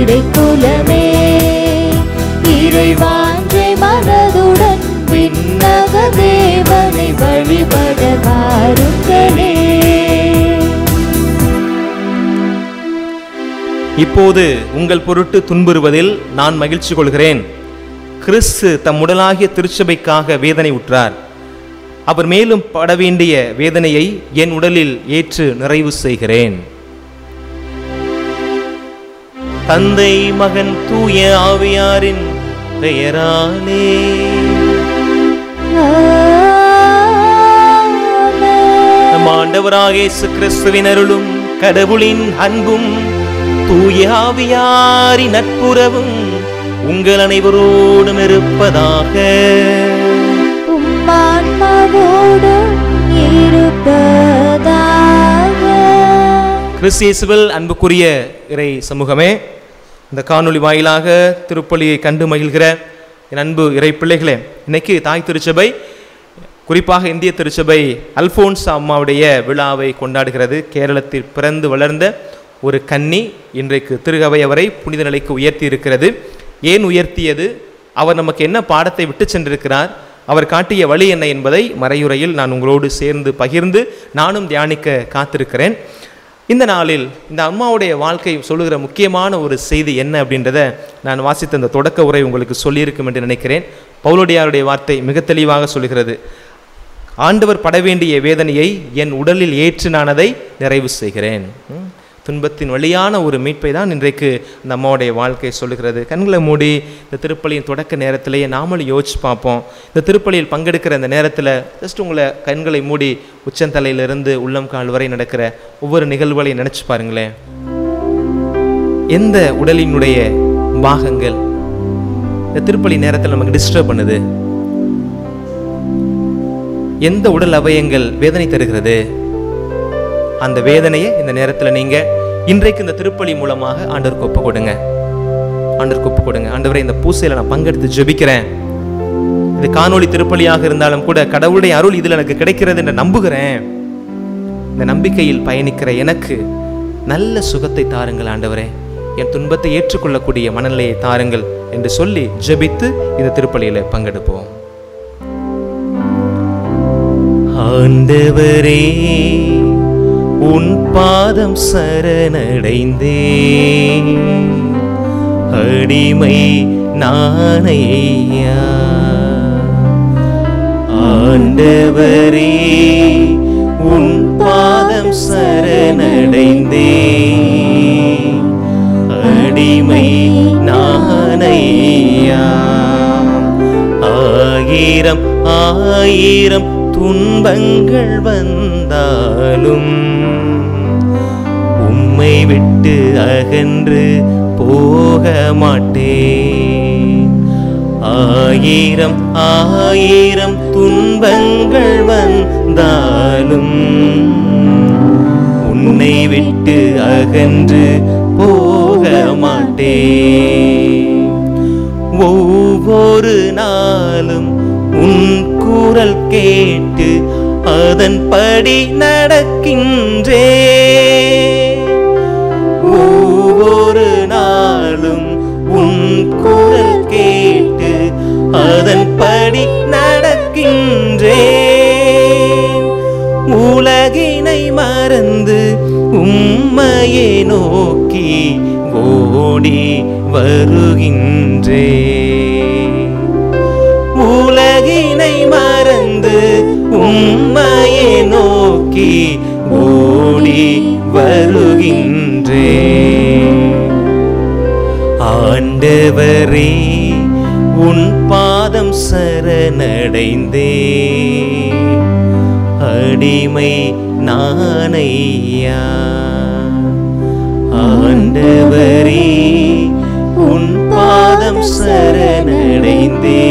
இறைக்குலமே இறைவாஞ்சை மனதுடன் விண்ணக தேவனை வழிபட வாருங்களே இப்போது உங்கள் பொருட்டு துன்புறுவதில் நான் மகிழ்ச்சி கொள்கிறேன் கிறிஸ்து தம் உடலாகிய திருச்சபைக்காக வேதனை உற்றார் அவர் மேலும் பட வேண்டிய வேதனையை என் உடலில் ஏற்று நிறைவு செய்கிறேன் தந்தை மகன் தூய ஆவியாரின் பெயராலே நம் ஆண்டவராக இயேசு கிறிஸ்துவின் அருளும் கடவுளின் அன்பும் தூய ஆவியாரின் நட்புறவும் உங்கள் அனைவரோடும் இருப்பதாக உம்மான்மாவோடும் இருப்பதாக கிறிஸ்தியேசுவில் அன்புக்குரிய இறை சமூகமே இந்த காணொளி வாயிலாக திருப்பலியை கண்டு மகிழ்கிற என் அன்பு இறை பிள்ளைகளே இன்னைக்கு தாய் திருச்சபை குறிப்பாக இந்திய திருச்சபை அல்போன்ஸ் அம்மாவுடைய விழாவை கொண்டாடுகிறது கேரளத்தில் பிறந்து வளர்ந்த ஒரு கன்னி இன்றைக்கு திருகவை அவரை புனித நிலைக்கு உயர்த்தி இருக்கிறது ஏன் உயர்த்தியது அவர் நமக்கு என்ன பாடத்தை விட்டு சென்றிருக்கிறார் அவர் காட்டிய வழி என்ன என்பதை மறையுறையில் நான் உங்களோடு சேர்ந்து பகிர்ந்து நானும் தியானிக்க காத்திருக்கிறேன் இந்த நாளில் இந்த அம்மாவுடைய வாழ்க்கை சொல்லுகிற முக்கியமான ஒரு செய்தி என்ன அப்படின்றத நான் வாசித்த இந்த தொடக்க உரை உங்களுக்கு சொல்லியிருக்கும் என்று நினைக்கிறேன் பவுலடியாருடைய வார்த்தை மிக தெளிவாக சொல்கிறது ஆண்டவர் பட வேண்டிய வேதனையை என் உடலில் ஏற்று நான் அதை நிறைவு செய்கிறேன் ம். துன்பத்தின் வழியான ஒரு மீட்பை தான் இன்றைக்கு இந்த அம்மாவுடைய வாழ்க்கை சொல்லுகிறது கண்களை மூடி இந்த திருப்பலியின் தொடக்க நேரத்திலேயே நாமளும் யோசிச்சு பார்ப்போம் இந்த திருப்பலியில் பங்கெடுக்கிற இந்த நேரத்தில் ஜஸ்ட் உங்களை கண்களை மூடி உச்சந்தலையிலிருந்து உள்ளம் கால் வரை நடக்கிற ஒவ்வொரு நிகழ்வுகளையும் நினச்சி பாருங்களேன் எந்த உடலினுடைய பாகங்கள் இந்த திருப்பலி நேரத்தில் நமக்கு டிஸ்டர்ப் பண்ணுது எந்த உடல் அவயங்கள் வேதனை தருகிறது அந்த வேதனையை இந்த நேரத்தில் நீங்க இன்றைக்கு இந்த திருப்பலி மூலமாக ஆண்டவருக்கு ஒப்பு கொடுங்க ஆண்டவருக்கு ஒப்பு கொடுங்க ஆண்டவரை இந்த பூசையில நான் பங்கெடுத்து ஜெபிக்கிறேன் இது காணொளி திருப்பலியாக இருந்தாலும் கூட கடவுளுடைய அருள் இதில் எனக்கு கிடைக்கிறது என்று நம்புகிறேன் இந்த நம்பிக்கையில் பயணிக்கிற எனக்கு நல்ல சுகத்தை தாருங்கள் ஆண்டவரே என் துன்பத்தை ஏற்றுக்கொள்ளக்கூடிய மனநிலையை தாருங்கள் என்று சொல்லி ஜெபித்து இந்த திருப்பலியில பங்கெடுப்போம் ஆண்டவரே உன் பாதம் சரணடைந்தே அடிமை நானையா ஆண்டவரே உன் பாதம் சரணடைந்தே அடிமை நானையா ஆயிரம் ஆயிரம் துன்பங்கள் வந்தாலும் உம்மை விட்டு அகன்று போக மாட்டேன் ஆயிரம் ஆயிரம் துன்பங்கள் வந்தாலும் உன்னை விட்டு அகன்று போக மாட்டேன் ஒவ்வொரு நாளும் உன் குரல் கேட்டு அதன்படி நடக்கின்றே ஒவ்வொரு நாளும் உன் குரல் கேட்டு அதன்படி நடக்கின்றேன் உலகினை மறந்து உம்மையே நோக்கி ஓடி வருகின்றே உலகினை மறந்து உம்மையே நோக்கி ஓடி வருகின்றே ஆண்டவரே உன் பாதம் சரணடைந்தே அடிமை நானையா ஆண்டவரே உன் பாதம் சரணடைந்தே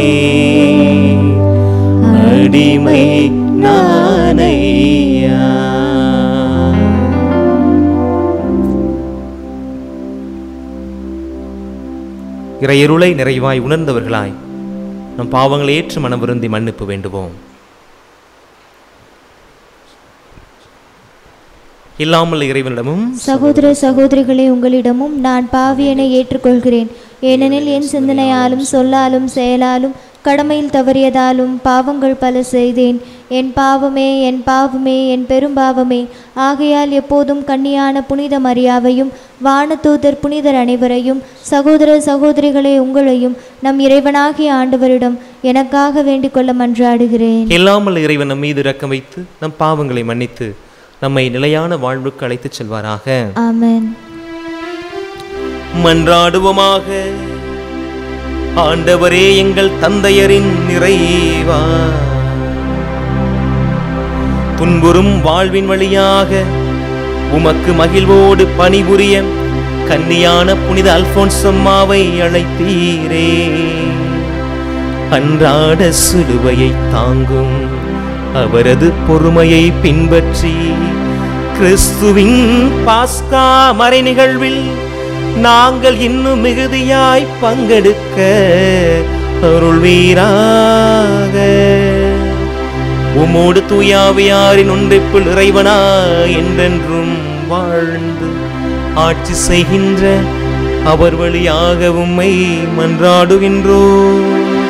அடிமை நானையா இறையிருளை நிறைவாய் உணர்ந்தவர்களாய் நம் பாவங்களை ஏற்று மனம் விருந்தி மன்னிப்பு வேண்டுவோம் இல்லாமல் இறைவனிடமும் சகோதர சகோதரிகளே உங்களிடமும் நான் பாவியனை ஏற்றுக்கொள்கிறேன் ஏனெனில் என் சிந்தனையாலும் சொல்லாலும் செயலாலும் கடமையில் தவறியதாலும் பாவங்கள் பல செய்தேன் என் பாவமே என் பாவமே என் பெரும்பாவமே ஆகையால் எப்போதும் கன்னியான புனித மரியாவையும் வானதூதர் புனிதர் அனைவரையும் சகோதர சகோதரிகளே உங்களையும் நம் இறைவனாகிய ஆண்டவரிடம் எனக்காக வேண்டிக் கொள்ள மன்றாடுகிறேன் இல்லாமல் இறைவன் நம் மீது இரக்கம் வைத்து நம் பாவங்களை மன்னித்து நம்மை நிலையான வாழ்வுக்கு அழைத்துச் செல்வாராக ஆமென் மன்றாடுவோமாக ஆண்டவரே எங்கள் தந்தையரின் நிறைவா துன்புறும் வாழ்வின் வழியாக உமக்கு மகிழ்வோடு பணிபுரிய கன்னியான புனித அல்போன்சம்மாவை அழைத்தீரே அன்றாட சிலுவையை தாங்கும் அவரது பொறுமையை பின்பற்றி கிறிஸ்துவின் பாஸ்கா மறை நிகழ்வில் நாங்கள் இன்னும் மிகுதியாய் பங்கெடுக்க அருள்வீராக உமோடு தூயாவியாரின் ஒன்றைப்புள் இறைவனா என்றென்றும் வாழ்ந்து ஆட்சி செய்கின்ற அவர் வழியாக உம்மை மன்றாடுகின்றோம்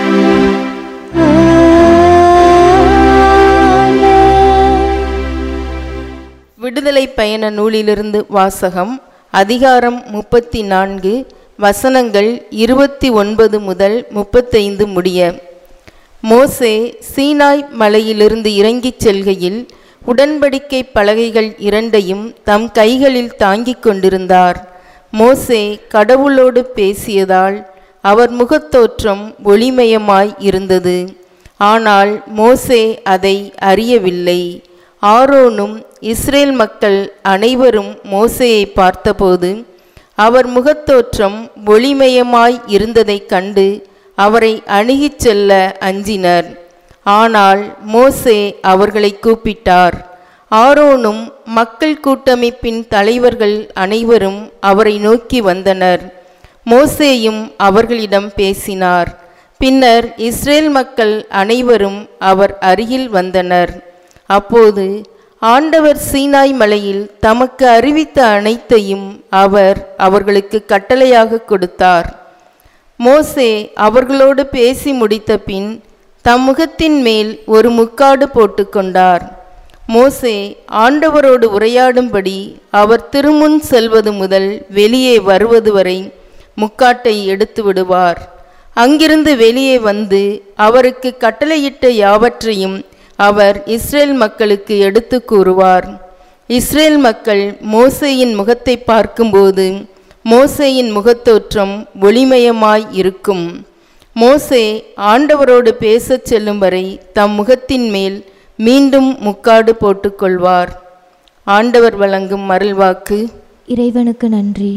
விடுதலை பயண நூலிலிருந்து வாசகம் அதிகாரம் முப்பத்தி நான்கு வசனங்கள் இருபத்தி ஒன்பது முதல் முப்பத்தைந்து முடிய மோசே சீனாய் மலையிலிருந்து இறங்கிச் செல்கையில் உடன்படிக்கை பலகைகள் இரண்டையும் தம் கைகளில் தாங்கிக் கொண்டிருந்தார் மோசே கடவுளோடு பேசியதால் அவர் முகத்தோற்றம் ஒளிமயமாய் இருந்தது ஆனால் மோசே அதை அறியவில்லை ஆரோனும் இஸ்ரேல் மக்கள் அனைவரும் மோசேயை பார்த்தபோது அவர் முகத்தோற்றம் ஒளிமயமாய் இருந்ததைக் கண்டு அவரை அணுகிச் செல்ல அஞ்சினர் ஆனால் மோசே அவர்களை கூப்பிட்டார் ஆரோனும் மக்கள் கூட்டமைப்பின் தலைவர்கள் அனைவரும் அவரை நோக்கி வந்தனர் மோசேயும் அவர்களிடம் பேசினார் பின்னர் இஸ்ரேல் மக்கள் அனைவரும் அவர் அருகில் வந்தனர் அப்போது ஆண்டவர் சீனாய் மலையில் தமக்கு அறிவித்த அனைத்தையும் அவர் அவர்களுக்கு கட்டளையாக கொடுத்தார் மோசே அவர்களோடு பேசி முடித்த பின் தம் முகத்தின் மேல் ஒரு முக்காடு போட்டுக்கொண்டார் மோசே ஆண்டவரோடு உரையாடும்படி அவர் திருமுன் செல்வது முதல் வெளியே வருவது வரை முக்காட்டை எடுத்து விடுவார் அங்கிருந்து வெளியே வந்து அவருக்கு கட்டளையிட்ட யாவற்றையும் அவர் இஸ்ரேல் மக்களுக்கு எடுத்து கூறுவார் இஸ்ரேல் மக்கள் மோசேயின் முகத்தை பார்க்கும்போது மோசேயின் முகத்தோற்றம் ஒளிமயமாய் இருக்கும் மோசே ஆண்டவரோடு பேசச் செல்லும் வரை தம் முகத்தின் மேல் மீண்டும் முக்காடு போட்டுக்கொள்வார் ஆண்டவர் வழங்கும் மருள்வாக்கு இறைவனுக்கு நன்றி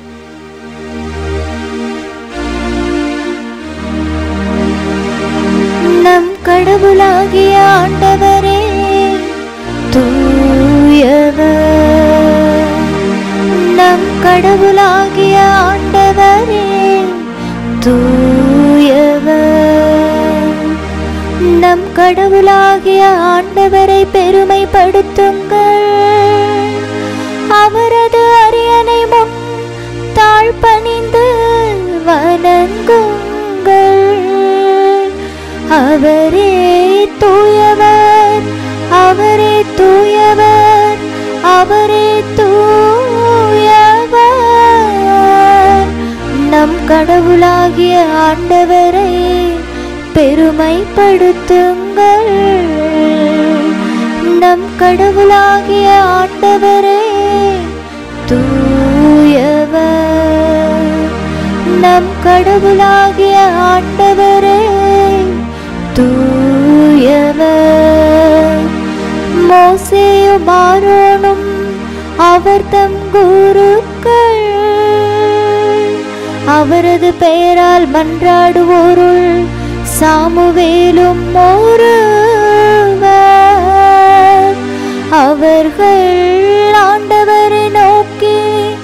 நம் கடவுளாகிய ஆண்டவரே தூயவர் நம் கடவுளாகிய ஆண்டவரே தூயவர் நம் கடவுளாகிய ஆண்டவரை பெருமைப்படுத்துங்கள் அவரது அரியணை முன் தாழ்பணிந்து வணங்குங்கள் அவரே தூயவர் அவரே தூயவர் அவரே தூயவர் நம் கடவுளாகிய ஆண்டவரை பெருமைப்படுத்துங்கள் நம் கடவுளாகிய ஆண்டவரே தூயவர் நம் கடவுளாகிய ஆண்டவரே தூயவர் மோசேயும் ஆரோனும் அவர் தம் குருக்கள் அவரது பெயரால் மன்றாடுவோருள் சாமுவேலும் ஒருவர் அவர்கள் ஆண்டவரை நோக்கி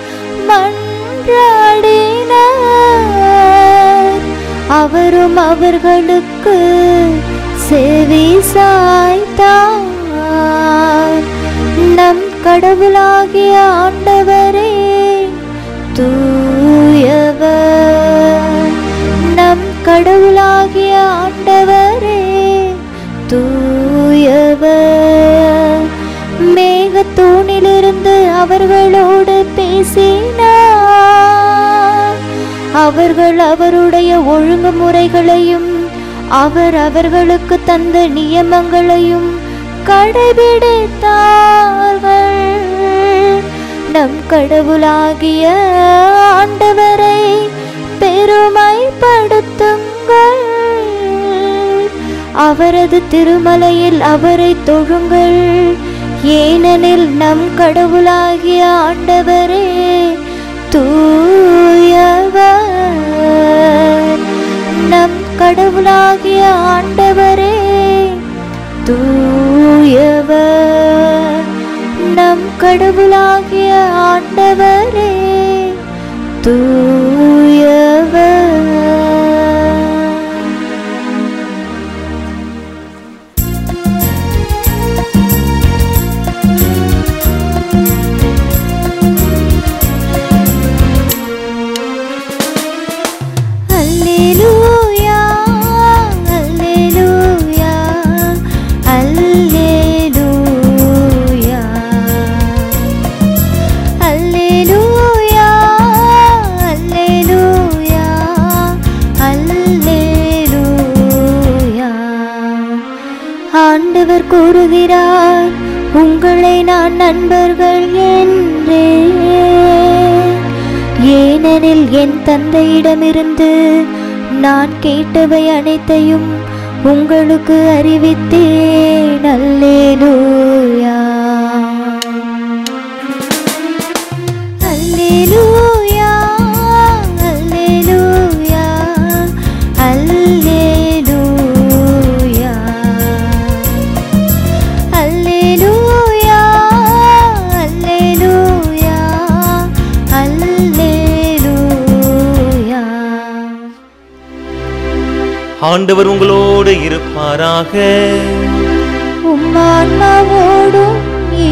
மன்றாடினர் அவரும் அவர்களுக்கு செவி சாய்த்தார் நம் கடவுளாகிய ஆண்டவரே தூயவர் நம் கடவுளாகிய ஆண்டவரே தூயவர் மேகத்தூணிலிருந்து அவர்களோடு பேசினார் அவர்கள் அவருடைய ஒழுங்குமுறைகளையும் அவர் அவர்களுக்கு தந்த நியமங்களையும் கடைபிடித்தார்கள் நம் கடவுளாகிய ஆண்டவரை பெருமைப்படுத்துங்கள் அவரது திருமலையில் அவரை தொழுங்கள் ஏனெனில் நம் கடவுளாகிய ஆண்டவரே தூயவர் நம் கடவுளாகிய ஆண்டவரே தூயவர் நம் கடவுளாகிய ஆண்டவரே தூயவர் அல்லேலூயா அல்லேலூயா அல்லேலூயா அல்லேலூயா அல்லேலூயா அல்லேலூயா ஆண்டவர் கூறுகிறார் உங்களை நான் நண்பர்கள் என்றேன் ஏனெனில் என் தந்தையிடமிருந்து நான் கேட்டவை அனைத்தையும் உங்களுக்கு அறிவித்தேன் அல்லேலூயா அல்லேலூயா அல்லேலூயா அல்லேலூயா அல்லேலூயா அல்லேலூயா அல்லேலூயா ஆண்டவர் உங்களோடு இருப்பாராக உம்மான்மாவோடும்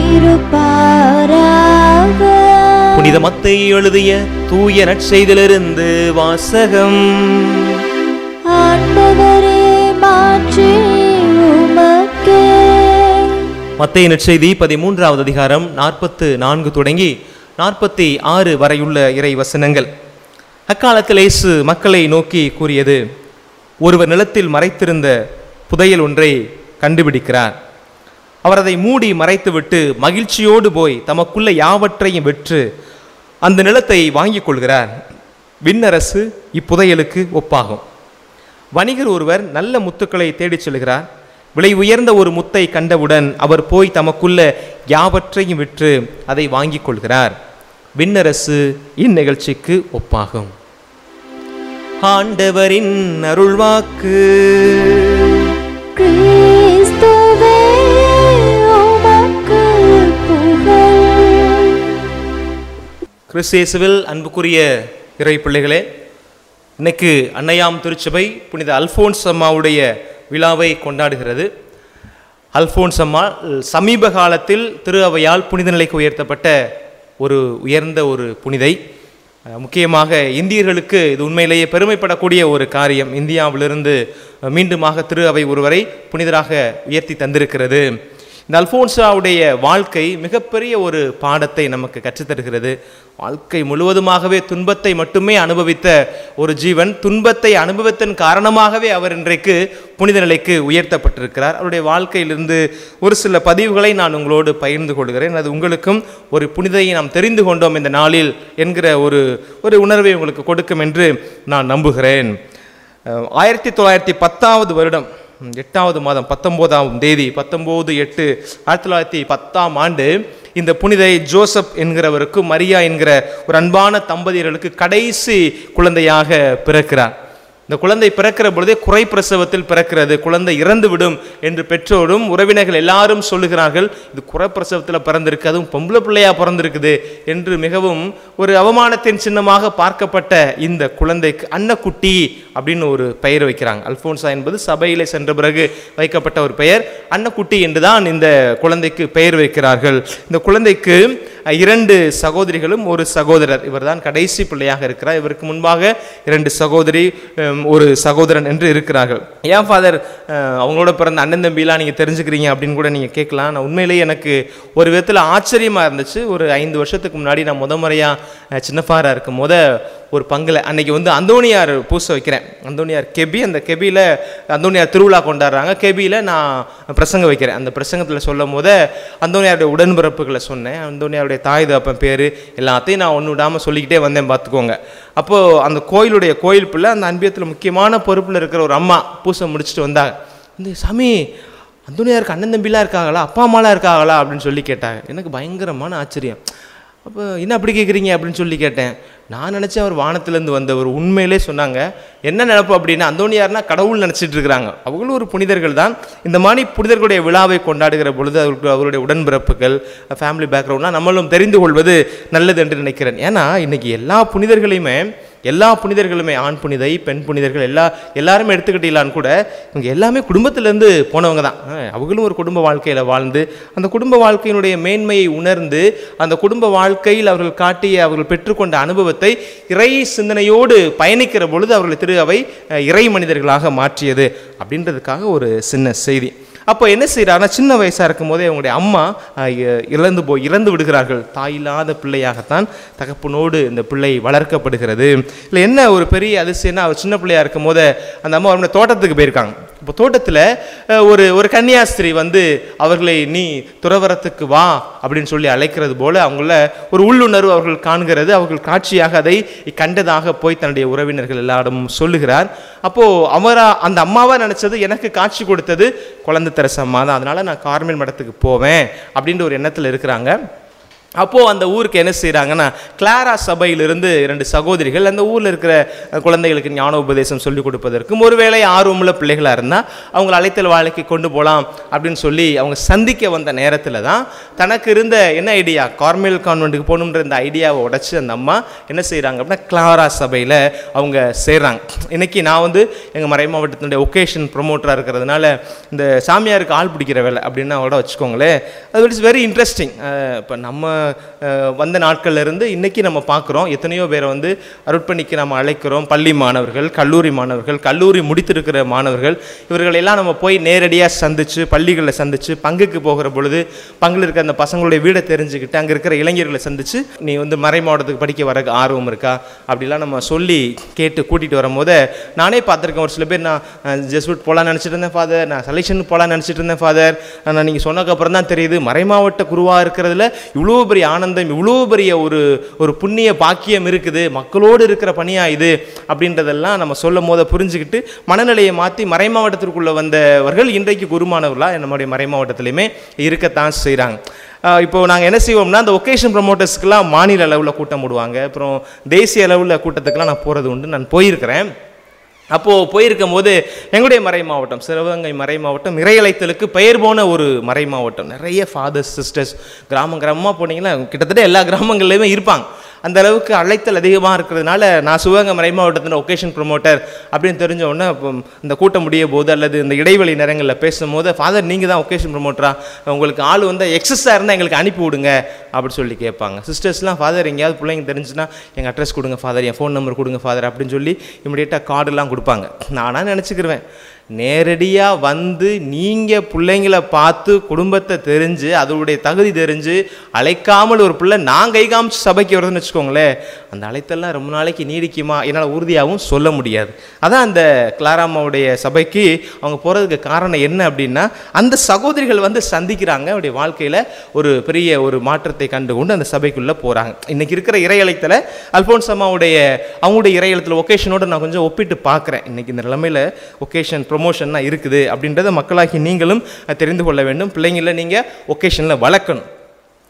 இருப்பாராக புனித மத்தை எழுதிய தூய நற்செய்திலிருந்து வாசகம் ஆண்டவரே மாற்றி உமக்கே மத்திய நற்செய்தி பதிமூன்றாவது அதிகாரம் நாற்பத்து நான்கு தொடங்கி நாற்பத்தி ஆறு வரையுள்ள இறை வசனங்கள் அக்காலத்தில் இயேசு மக்களை நோக்கி கூறியது ஒருவர் நிலத்தில் மறைத்திருந்த புதையல் ஒன்றை கண்டுபிடிக்கிறார் அவர் அதை மூடி மறைத்துவிட்டு மகிழ்ச்சியோடு போய் தமக்குள்ள யாவற்றையும் விற்று அந்த நிலத்தை வாங்கிக் கொள்கிறார் விண்ணரசு இப்புதையலுக்கு ஒப்பாகும் வணிகர் ஒருவர் நல்ல முத்துக்களை தேடிச் செல்கிறார் விலை உயர்ந்த ஒரு முத்தை கண்டவுடன் அவர் போய் தமக்குள்ள யாவற்றையும் விற்று அதை வாங்கிக் கொள்கிறார் விண்ணரசு இந்நிகழ்ச்சிக்கு ஒப்பாகும் ஆண்டவரின் அருள்வாக்கு கிறிஸ்துவே உமக்கு புகழ் கிறிஸ்தேசுவில் அன்புக்குரிய இறை பிள்ளைகளே இன்னைக்கு அன்னையாம் திருச்சபை புனித அல்போன்ஸ் அம்மாவுடைய விழாவை கொண்டாடுகிறது அல்போன்ஸ் அம்மா சமீப காலத்தில் திரு அவையால் புனித நிலைக்கு உயர்த்தப்பட்ட ஒரு உயர்ந்த ஒரு புனிதை அஹ், முக்கியமாக இந்தியர்களுக்கு இது உண்மையிலேயே பெருமைப்படக்கூடிய ஒரு காரியம் இந்தியாவிலிருந்து அஹ், மீண்டுமாக திரு அவை ஒருவரை புனிதராக உயர்த்தி தந்திருக்கிறது இந்த அல்போன்சாவுடைய வாழ்க்கை மிகப்பெரிய ஒரு பாடத்தை நமக்கு கற்றுத்தருகிறது வாழ்க்கை முழுவதுமாகவே துன்பத்தை மட்டுமே அனுபவித்த ஒரு ஜீவன் துன்பத்தை அனுபவித்தன் காரணமாகவே அவர் இன்றைக்கு புனித நிலைக்கு உயர்த்தப்பட்டிருக்கிறார் அவருடைய வாழ்க்கையிலிருந்து ஒரு சில பதிவுகளை நான் உங்களோடு பகிர்ந்து கொள்கிறேன் அது உங்களுக்கும் ஒரு புனிதையை நாம் தெரிந்து கொண்டோம் இந்த நாளில் என்கிற ஒரு ஒரு உணர்வை உங்களுக்கு கொடுக்கும் என்று நான் நம்புகிறேன் அஹ், ஆயிரத்தி தொள்ளாயிரத்தி பத்தாவது வருடம் ம், எட்டாவது மாதம் பத்தொம்போதாம் தேதி பத்தொம்போது எட்டு ஆயிரத்தி தொள்ளாயிரத்தி பத்தாம் ஆண்டு இந்த புனிதை ஜோசப் என்கிறவருக்கு மரியா என்கிற ஒரு அன்பான தம்பதியர்களுக்கு கடைசி குழந்தையாக பிறக்கிறார் இந்த குழந்தை பிறக்கிற பொழுதே குறை பிரசவத்தில் பிறக்கிறது குழந்தை இறந்து விடும் என்று பெற்றோரும் உறவினர்கள் எல்லாரும் சொல்லுகிறார்கள் இது குறை பிரசவத்தில் பிறந்திருக்கு அதுவும் பொம்பளை பிள்ளையா பிறந்திருக்குது என்று மிகவும் ஒரு அவமானத்தின் சின்னமாக பார்க்கப்பட்ட இந்த குழந்தைக்கு அன்னக்குட்டி அப்படின்னு ஒரு பெயர் வைக்கிறாங்க அல்போன்சா என்பது சபையிலே சென்ற பிறகு வைக்கப்பட்ட ஒரு பெயர் அன்னக்குட்டி என்றுதான் இந்த குழந்தைக்கு பெயர் வைக்கிறார்கள் இந்த குழந்தைக்கு அஹ், இரண்டு சகோதரிகளும் ஒரு சகோதரர் இவர்தான் கடைசி பிள்ளையாக இருக்கிறார் இவருக்கு முன்பாக இரண்டு சகோதரி ஹம், ஒரு சகோதரன் என்று இருக்கிறார்கள் ஏன் ஃபாதர் அவங்களோட பிறந்த அண்ணன் தம்பிலாம் நீங்கள் தெரிஞ்சுக்கிறீங்க அப்படின்னு கூட நீங்கள் கேட்கலாம் நான் உண்மையிலேயே எனக்கு ஒரு விதத்தில் ஆச்சரியமாக இருந்துச்சு ஒரு ஐந்து வருஷத்துக்கு முன்னாடி நான் முத முறையாக சின்னப்பாரா இருக்கும் போத ஒரு பங்கில் அன்னைக்கு வந்து அந்தோணியார் பூசை வைக்கிறேன் அந்தோணியார் கெபி அந்த கெபியில் அந்தோணியார் திருவிழா கொண்டாடுறாங்க கெபியில் நான் பிரசங்கம் வைக்கிறேன் அந்த பிரசங்கத்தில் சொல்லும் போது அந்தோணியாருடைய உடன்பிறப்புகளை சொன்னேன் அந்தோணியாருடைய தாய் தப்பன் பேர் எல்லாத்தையும் நான் ஒன்று விடாமல் சொல்லிக்கிட்டே வந்தேன் பார்த்துக்கோங்க அப்போது அந்த கோயிலுடைய கோயில் பிள்ளை அந்த அன்பியத்தில் முக்கியமான பொறுப்பில் இருக்கிற ஒரு அம்மா பூசை முடிச்சுட்டு வந்தாங்க இந்த சாமி அந்தோணியாருக்கு அண்ணன் தம்பிலாம் இருக்காங்களா அப்பா அம்மாலாம் இருக்காங்களா அப்படின்னு சொல்லி கேட்டாங்க எனக்கு பயங்கரமான ஆச்சரியம் அப்போ என்ன அப்படி கேட்குறீங்க அப்படின்னு சொல்லி கேட்டேன் நான் நினச்சேன் அவர் வானத்திலேருந்து வந்தவர் உண்மையிலே சொன்னாங்க என்ன நினப்பு அப்படின்னா அந்தோணியார்னா கடவுள் நினச்சிட்டு இருக்கிறாங்க அவங்களும் ஒரு புனிதர்கள் தான் இந்த மாதிரி புனிதர்களுடைய விழாவை கொண்டாடுகிற பொழுது அவருக்கு அவருடைய உடன்பிறப்புகள் ஃபேமிலி பேக்ரவுண்ட்லாம் நம்மளும் தெரிந்து கொள்வது நல்லது என்று நினைக்கிறேன் ஏன்னா இன்னைக்கு எல்லா புனிதர்களையுமே எல்லா புனிதர்களுமே ஆண் புனிதை பெண் புனிதர்கள் எல்லா எல்லாருமே எடுத்துக்கிட்டீங்களான்னு கூட இவங்க எல்லாமே குடும்பத்திலேருந்து போனவங்க தான் அஹ் அவங்களும் ஒரு குடும்ப வாழ்க்கையில் வாழ்ந்து அந்த குடும்ப வாழ்க்கையினுடைய மேன்மையை உணர்ந்து அந்த குடும்ப வாழ்க்கையில் அவர்கள் காட்டிய அவர்கள் பெற்றுக்கொண்ட அனுபவத்தை இறை சிந்தனையோடு பயணிக்கிற பொழுது அவர்களை திரு அவை அஹ், இறை மனிதர்களாக மாற்றியது அப்படின்றதுக்காக ஒரு சின்ன செய்தி அப்போ என்ன செய்கிறாருன்னா சின்ன வயசாக இருக்கும் போதே அவங்களுடைய அம்மா அஹ், இ- இறந்து போய் இறந்து விடுகிறார்கள் தாயில்லாத பிள்ளையாகத்தான் தகப்பனோடு இந்த பிள்ளை வளர்க்கப்படுகிறது இல்லை என்ன ஒரு பெரிய அதிசயம்னா அவர் சின்ன பிள்ளையா இருக்கும் போது அந்த அம்மா அவருடைய தோட்டத்துக்கு போயிருக்காங்க இப்போ தோட்டத்தில் ஒரு ஒரு கன்னியாஸ்திரி வந்து அவர்களை நீ துறவரத்துக்கு வா அப்படின்னு சொல்லி அழைக்கிறது போல அவங்கள ஒரு உள்ளுணர்வு அவர்கள் காண்கிறது அவர்கள் காட்சியாக அதை கண்டதாக போய் தன்னுடைய உறவினர்கள் எல்லாரிடமும் சொல்லுகிறார் அப்போது அவரா அந்த அம்மாவா நினச்சது எனக்கு காட்சி கொடுத்தது குழந்தை தெரசம்மா தான் அதனால நான் கார்மேல் மடத்துக்கு போவேன் அப்படின்ற ஒரு எண்ணத்தில் இருக்கிறாங்க அப்போது அந்த ஊருக்கு என்ன செய்கிறாங்கன்னா கிளாரா சபையிலிருந்து இரண்டு சகோதரிகள் அந்த ஊரில் இருக்கிற அஹ், குழந்தைகளுக்கு ஞான உபதேசம் சொல்லிக் கொடுப்பதற்கும் ஒருவேளை ஆர்வமுள்ள பிள்ளைகளாக இருந்தால் அவங்கள அழைத்தல் வாழ்க்கை கொண்டு போகலாம் அப்படின்னு சொல்லி அவங்க சந்திக்க வந்த நேரத்தில் தான் தனக்கு இருந்த என்ன ஐடியா கார்மேல் கான்வெண்ட்டுக்கு போகணுன்ற இந்த ஐடியாவை உடைச்சு அந்த அம்மா என்ன செய்கிறாங்க அப்படின்னா கிளாரா சபையில் அவங்க சேர்றாங்க இன்னைக்கு நான் வந்து எங்கள் மறை மாவட்டத்தினுடைய ஒகேஷன் ப்ரொமோட்டராக இருக்கிறதுனால இந்த சாமியாருக்கு ஆள் பிடிக்கிற வேலை அப்படின்னு கூட வச்சுக்கோங்களேன் அது இட்ஸ் வெரி இன்ட்ரெஸ்டிங் இப்போ நம்ம அஹ், வந்த நாட்கள்ல இருந்து இன்னைக்கு நம்ம பார்க்குறோம் எத்தனையோ பேரை வந்து அருட்பணிக்கு நம்ம அழைக்கிறோம் பள்ளி மாணவர்கள் கல்லூரி மாணவர்கள் கல்லூரி முடித்திருக்கிற மாணவர்கள் இவர்கள் எல்லாம் நம்ம போய் நேரடியாக சந்திச்சு பள்ளிகளில் சந்திச்சு பங்குக்கு போகிற பொழுது பங்கில் இருக்க அந்த பசங்களுடைய வீடை தெரிஞ்சுக்கிட்டு அங்கே இருக்கிற இளைஞர்களை சந்திச்சு நீ வந்து மறை மாவட்டத்துக்கு படிக்க வர ஆர்வம் இருக்கா அப்படிலாம் நம்ம சொல்லி கேட்டு கூட்டிகிட்டு வரும்போது நானே பார்த்துருக்கேன் ஒரு சில பேர் நான் ஜெஸ்விட் போகலான்னு நினச்சிட்டு இருந்தேன் ஃபாதர் நான் செலெக்ஷன் போகலான்னு நினச்சிட்டு இருந்தேன் ஃபாதர் நான் நீங்கள் சொன்னதுக்கப்புறம் தான் தெரியுது மறைமாவட்ட குருவாக இருக்கிறதுல இவ்வளோ பெரிய ஆனந்தம் இவ்வளோ பெரிய ஒரு ஒரு புண்ணிய பாக்கியம் இருக்குது மக்களோடு இருக்கிற பணியா இது அப்படின்றதெல்லாம் நம்ம சொல்லும் போத புரிஞ்சுக்கிட்டு மனநிலையை மாற்றி மறைமாவட்டத்திற்குள்ளே வந்தவர்கள் இன்றைக்கு குருமானவர்களாக நம்முடைய மறைமாவட்டத்திலையுமே இருக்கத்தான் செய்கிறாங்க இப்போ நாங்கள் என்ன செய்வோம்னா அந்த ஒகேஷன் ப்ரமோட்டர்ஸ்க்கெலாம் மாநில அளவில் கூட்டம் போடுவாங்க அப்புறம் தேசிய அளவில் கூட்டத்துக்கெல்லாம் நான் போகிறது உண்டு நான் போயிருக்கிறேன் அப்போது போயிருக்கும் போது எங்களுடைய மறை மாவட்டம் சிவகங்கை மறை மாவட்டம் இறையலைத்தலுக்கு பெயர் போன ஒரு மறை மாவட்டம் நிறைய ஃபாதர்ஸ் சிஸ்டர்ஸ் கிராமம் கிராமமாக போனீங்கன்னா கிட்டத்தட்ட எல்லா கிராமங்கள்லையுமே இருப்பாங்க அந்த அளவுக்கு அழைத்தல் அதிகமாக இருக்கிறதுனால நான் சிவகங்கை மறை மாவட்டத்தின் ஒகேஷன் ப்ரொமோட்டர் அப்படின்னு தெரிஞ்ச உடனே அப்போ இந்த கூட்டம் முடிய போது அல்லது இந்த இடைவெளி நேரங்களில் பேசும்போது ஃபாதர் நீங்கள் தான் ஒகேஷன் ப்ரொமோட்டரா உங்களுக்கு ஆள் வந்து எக்ஸஸாக இருந்தால் எங்களுக்கு அனுப்பி விடுங்க அப்படி சொல்லி கேட்பாங்க சிஸ்டர்ஸ்லாம் ஃபாதர் எங்கேயாவது பிள்ளைங்க தெரிஞ்சுன்னா எங்கள் அட்ரஸ் கொடுங்க ஃபாதர் என் ஃபோன் நம்பர் கொடுங்க ஃபாதர் அப்படின்னு சொல்லி இமிடியேட்டாக கார்டெல்லாம் கொடுப்பாங்க நானாக நினச்சிக்கிருவேன் நேரடியாக வந்து நீங்கள் பிள்ளைங்களை பார்த்து குடும்பத்தை தெரிஞ்சு அதோடைய தகுதி தெரிஞ்சு அழைக்காமல் ஒரு பிள்ளை நான் கை காமிச்சு சபைக்கு வருதுன்னு வச்சுக்கோங்களேன் அந்த அழைத்தெல்லாம் ரொம்ப நாளைக்கு நீடிக்குமா என்னால் உறுதியாகவும் சொல்ல முடியாது அதான் அந்த கிளாராமாவுடைய சபைக்கு அவங்க போகிறதுக்கு காரணம் என்ன அப்படின்னா அந்த சகோதரிகள் வந்து சந்திக்கிறாங்க அவருடைய வாழ்க்கையில் ஒரு பெரிய ஒரு மாற்றத்தை கண்டு கொண்டு அந்த சபைக்குள்ளே போகிறாங்க இன்னைக்கு இருக்கிற இறையழைத்தில் அல்போன்ஸ் அம்மாவுடைய அவங்களுடைய இறையளத்தில் ஒகேஷனோட நான் கொஞ்சம் ஒப்பிட்டு பார்க்குறேன் இன்னைக்கு இந்த நிலைமையில் ஒகேஷன் ப்ரொமோஷன்னா இருக்குது அப்படின்றத மக்களாகி நீங்களும் அஹ், தெரிந்து கொள்ள வேண்டும் பிள்ளைங்கள நீங்கள் ஒகேஷனில் வளர்க்கணும்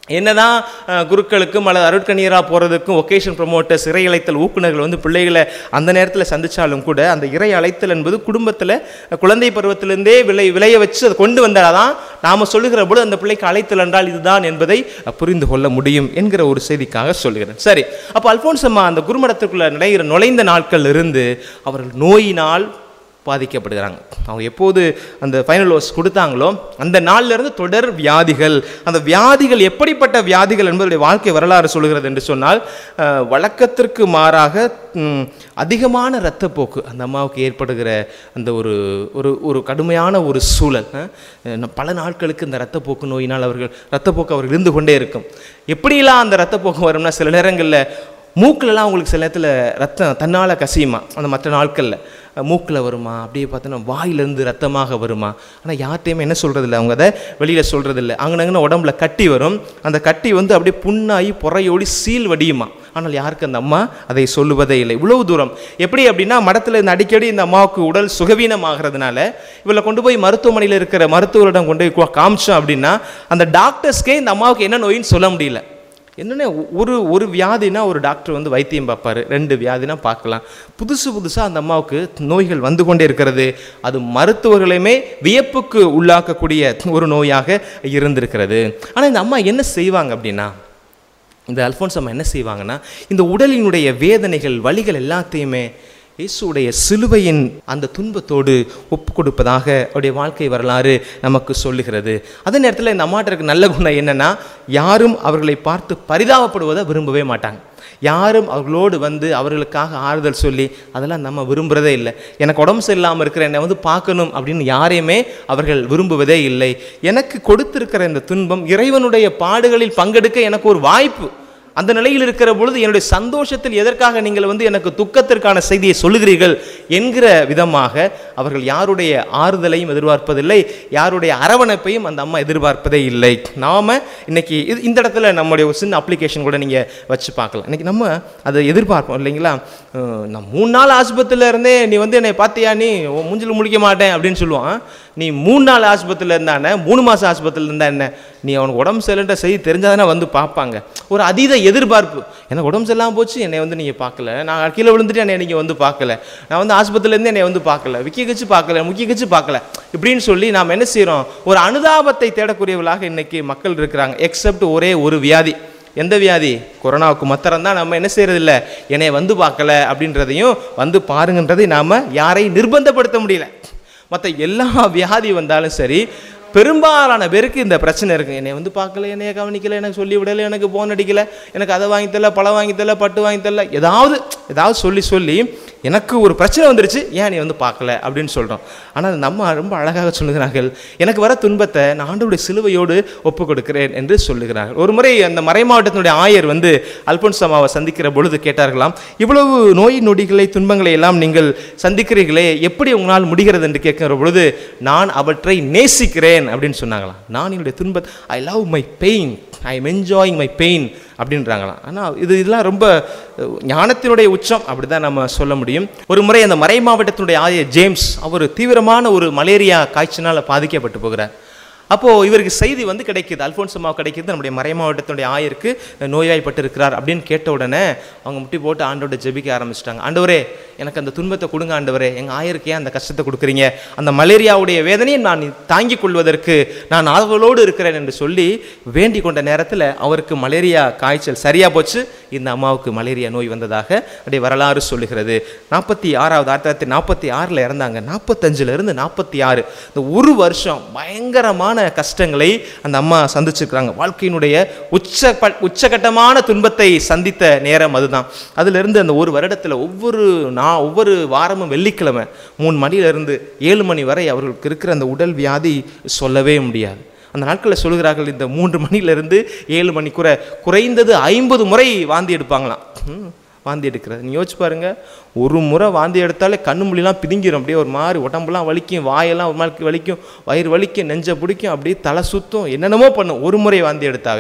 என்னதான் அஹ், குருக்களுக்கும் அல்லது அருட்கணியராக போகிறதுக்கும் ஒகேஷன் ப்ரொமோட்டர்ஸ் இறை அழைத்தல் ஊக்குநர்கள் வந்து பிள்ளைகளை அந்த நேரத்தில் சந்திச்சாலும் கூட அந்த இறை அழைத்தல் என்பது குடும்பத்தில் குழந்தை பருவத்திலிருந்தே விளை விளைய வச்சு அதை கொண்டு வந்தாதான் நாம் சொல்லுகிற பொழுது அந்த பிள்ளைக்கு அழைத்தல் என்றால் இதுதான் என்பதை அஹ், புரிந்து கொள்ள முடியும் என்கிற ஒரு செய்திக்காக சொல்லுகிறேன் சரி அப்போ அல்போன்ஸ் அம்மா அந்த குருமடத்துக்குள்ள நுழைகிற நுழைந்த நாட்கள் இருந்து அவர்கள் நோயினால் பாதிக்கப்படுகிறாங்க அவங்க எப்போது அந்த ஃபைனல் ஓஸ் கொடுத்தாங்களோ அந்த நாள்ல இருந்து தொடர் வியாதிகள் அந்த வியாதிகள் எப்படிப்பட்ட வியாதிகள் என்பதுடைய வாழ்க்கை வரலாறு சொல்கிறது என்று சொன்னால் அஹ், வழக்கத்திற்கு மாறாக ம், அதிகமான இரத்தப்போக்கு அந்த அம்மாவுக்கு ஏற்படுகிற அந்த ஒரு ஒரு ஒரு கடுமையான ஒரு சூழல் அஹ், அஹ், பல நாட்களுக்கு இந்த இரத்தப்போக்கு நோயினால் அவர்கள் இரத்தப்போக்கு அவர்கள் இருந்து கொண்டே இருக்கும் எப்படியெல்லாம் அந்த இரத்தப்போக்கு வரும்னா சில நேரங்களில் மூக்கிலலாம் உங்களுக்கு சில நேரத்தில் ரத்தம் தன்னால் கசியுமா அந்த மற்ற நாட்களில் மூக்கில் வருமா அப்படியே பார்த்தோன்னா வாயிலிருந்து ரத்தமாக வருமா ஆனால் யார்கிட்டையுமே என்ன சொல்கிறதில்ல அவங்க அதை வெளியில் சொல்கிறதில்ல அங்கனங்கன்னு உடம்புல கட்டி வரும் அந்த கட்டி வந்து அப்படியே புண்ணாகி பொறையோடி சீல் வடியுமா ஆனால் யாருக்கு அந்த அம்மா அதை சொல்லுவதே இல்லை இவ்வளவு தூரம் எப்படி அப்படின்னா மடத்தில் இந்த அடிக்கடி இந்த அம்மாவுக்கு உடல் சுகவீனமாகிறதுனால இவளை கொண்டு போய் மருத்துவமனையில் இருக்கிற மருத்துவரிடம் கொண்டு போய் காமிச்சோம் அப்படின்னா அந்த டாக்டர்ஸ்க்கே இந்த அம்மாவுக்கு என்ன நோயின்னு சொல்ல முடியல என்னென்ன ஒரு ஒரு வியாதினா ஒரு டாக்டர் வந்து வைத்தியம் பார்ப்பாரு ரெண்டு வியாதினா பார்க்கலாம் புதுசு புதுசாக அந்த அம்மாவுக்கு நோய்கள் வந்து கொண்டே இருக்கிறது அது மருத்துவர்களையுமே வியப்புக்கு உள்ளாக்கக்கூடிய ஒரு நோயாக இருந்திருக்கிறது ஆனால் இந்த அம்மா என்ன செய்வாங்க அப்படின்னா இந்த அல்ஃபோன்ஸ் அம்மா என்ன செய்வாங்கன்னா இந்த உடலினுடைய வேதனைகள் வலிகள் எல்லாத்தையுமே இயேசுடைய சிலுவையின் அந்த துன்பத்தோடு ஒப்பு கொடுப்பதாக அவருடைய வாழ்க்கை வரலாறு நமக்கு சொல்லுகிறது அதே நேரத்தில் இந்த அம்மாட்ட இருக்க நல்ல குணம் என்னன்னா யாரும் அவர்களை பார்த்து பரிதாபப்படுவதை விரும்பவே மாட்டாங்க யாரும் அவர்களோடு வந்து அவர்களுக்காக ஆறுதல் சொல்லி அதெல்லாம் நம்ம விரும்புகிறதே இல்லை எனக்கு உடம்பு சரியில்லாமல் இருக்கிற என்னை வந்து பார்க்கணும் அப்படின்னு யாரையுமே அவர்கள் விரும்புவதே இல்லை எனக்கு கொடுத்திருக்கிற இந்த துன்பம் இறைவனுடைய பாடுகளில் பங்கெடுக்க எனக்கு ஒரு வாய்ப்பு அந்த நிலையில் இருக்கிற பொழுது என்னுடைய சந்தோஷத்தில் எதற்காக நீங்கள் வந்து எனக்கு துக்கத்திற்கான செய்தியை சொல்லுகிறீர்கள் என்கிற விதமாக அவர்கள் யாருடைய ஆறுதலையும் எதிர்பார்ப்பதில்லை யாருடைய அரவணைப்பையும் அந்த அம்மா எதிர்பார்ப்பதே இல்லை நாம இன்னைக்கு இது இந்த இடத்துல நம்முடைய ஒரு சின்ன அப்ளிகேஷன் கூட நீங்கள் வச்சு பார்க்கலாம் இன்னைக்கு நம்ம அதை எதிர்பார்ப்போம் இல்லைங்களா அஹ் நான் மூணு நாள் ஆஸ்பத்திரியில் இருந்தே நீ வந்து என்னை பார்த்தியா நீ உன் மூஞ்சில முடிக்க மாட்டேன் அப்படின்னு சொல்லுவான் நீ மூணு நாள் ஆஸ்பத்திரியில் இருந்தானே மூணு மாதம் ஆஸ்பத்திரியில் இருந்தா என்ன நீ அவனுக்கு உடம்பு சரியில்லைன்ற செய்தி தெரிஞ்சாதானே வந்து பார்ப்பாங்க ஒரு அதீத எதிர்பார்ப்பு எனக்கு உடம்பு சரியில்லாமல் போச்சு என்னை வந்து நீங்கள் பார்க்கல நான் கீழே விழுந்துட்டு என்னை நீங்கள் வந்து பார்க்கல நான் வந்து ஆஸ்பத்திரியிலேருந்து என்னை வந்து பார்க்கல விக்கி கச்சு பார்க்கல முக்கிய கச்சு பார்க்கல இப்படின்னு சொல்லி நாம் என்ன செய்கிறோம் ஒரு அனுதாபத்தை தேடக்கூடியவர்களாக இன்னைக்கு மக்கள் இருக்கிறாங்க எக்ஸப்ட் ஒரே ஒரு வியாதி எந்த வியாதி கொரோனாவுக்கு மாத்திரம் தான் நம்ம என்ன செய்யறதில்ல என்னை வந்து பார்க்கல அப்படின்றதையும் வந்து பாருங்கன்றதை நாம் யாரையும் நிர்பந்தப்படுத்த முடியல மற்ற எல்லா வியாதி வந்தாலும் சரி பெரும்பாலான பேருக்கு இந்த பிரச்சனை இருக்கு என்னை வந்து பார்க்கல என்னைய கவனிக்கல எனக்கு சொல்லி விடலை எனக்கு போன் அடிக்கல எனக்கு அதை வாங்கி தரல பழம் வாங்கி தரல பட்டு வாங்கி தரல ஏதாவது ஏதாவது சொல்லி சொல்லி எனக்கு ஒரு பிரச்சனை வந்துருச்சு ஏன் நீ வந்து பார்க்கல அப்படின்னு சொல்கிறோம் ஆனால் நம்ம ரொம்ப அழகாக சொல்லுகிறார்கள் எனக்கு வர துன்பத்தை நான் ஆண்டவருடைய சிலுவையோடு ஒப்பு கொடுக்கிறேன் என்று சொல்லுகிறார்கள் ஒரு முறை அந்த மறை மாவட்டத்தினுடைய ஆயர் வந்து அல்போன்ஸ் அம்மாவை சந்திக்கிற பொழுது கேட்டார்களாம் இவ்வளவு நோய் நொடிகளை துன்பங்களை எல்லாம் நீங்கள் சந்திக்கிறீர்களே எப்படி உங்களால் முடிகிறது என்று கேட்கிற பொழுது நான் அவற்றை நேசிக்கிறேன் அப்படின்னு சொன்னாங்களாம் நான் என்னுடைய துன்பத்தை I love my pain I am enjoying my pain அப்படின்றாங்களாம் ஆனால் இது இதெல்லாம் ரொம்ப அஹ், ஞானத்தினுடைய உச்சம் அப்படி தான் நம்ம சொல்ல முடியும் ஒரு முறை அந்த மறை மாவட்டத்தினுடைய ஆயர் ஜேம்ஸ் அவர் தீவிரமான ஒரு மலேரியா காய்ச்சனால் பாதிக்கப்பட்டு போகிறார் அப்போது இவருக்கு செய்தி வந்து கிடைக்குது அல்ஃபோன்சம்மா கிடைக்குது நம்முடைய மறை மாவட்டத்தினுடைய ஆயருக்கு நோய்வாய்ப்பட்டிருக்கிறார் அப்படின்னு கேட்ட உடனே அவங்க முட்டி போட்டு ஆண்டோட ஜெபிக்க ஆரம்பிச்சிட்டாங்க ஆண்டவரே எனக்கு அந்த துன்பத்தை கொடுங்க ஆண்டவரே எங்கள் ஆயருக்கு ஏன் அந்த கஷ்டத்தை கொடுக்குறீங்க அந்த மலேரியாவுடைய வேதனையை நான் தாங்கிக் கொள்வதற்கு நான் ஆதரவோடு இருக்கிறேன் என்று சொல்லி வேண்டிக் கொண்ட நேரத்தில் அவருக்கு மலேரியா காய்ச்சல் சரியாக போச்சு இந்த அம்மாவுக்கு மலேரியா நோய் வந்ததாக அப்படியே வரலாறு சொல்லுகிறது நாற்பத்தி ஆறாவது ஆயிரத்தி தொள்ளாயிரத்தி நாற்பத்தி ஆறில் இறந்தாங்க நாற்பத்தஞ்சுல இருந்து நாற்பத்தி ஆறு இந்த ஒரு வருஷம் பயங்கரமான கஷ்டங்களை அந்த அம்மா சந்திச்சிருக்கிறாங்க வாழ்க்கையினுடைய உச்ச ப- உச்சகட்டமான துன்பத்தை சந்தித்த நேரம் அதுதான் அதிலிருந்து அந்த ஒரு வருடத்தில் ஒவ்வொரு நான் ஒவ்வொரு வாரமும் வெள்ளிக்கிழமை மூணு மணியிலிருந்து ஏழு மணி வரை அவர்களுக்கு இருக்கிற அந்த உடல் வியாதி சொல்லவே முடியாது அந்த நாட்களில் சொல்கிறார்கள் இந்த மூன்று மணியிலிருந்து ஏழு மணிக்குற குறைந்தது ஐம்பது முறை வாந்தி எடுப்பாங்களாம் ம், வாந்தி எடுக்கிறது நீ யோசிச்சு பாருங்க ஒரு முறை வாந்தி எடுத்தாலே கண்ணு மொழிலாம் பிதுங்கிரும் அப்படியே ஒரு மாதிரி உடம்புலாம் வலிக்கும் வாயெல்லாம் ஒரு மாதிரி வலிக்கும் வயிறு வலிக்கும் நெஞ்சை பிடிக்கும் அப்படியே தலை சுத்தும் என்னென்னமோ பண்ணும் ஒரு முறை வாந்தி எடுத்தாவே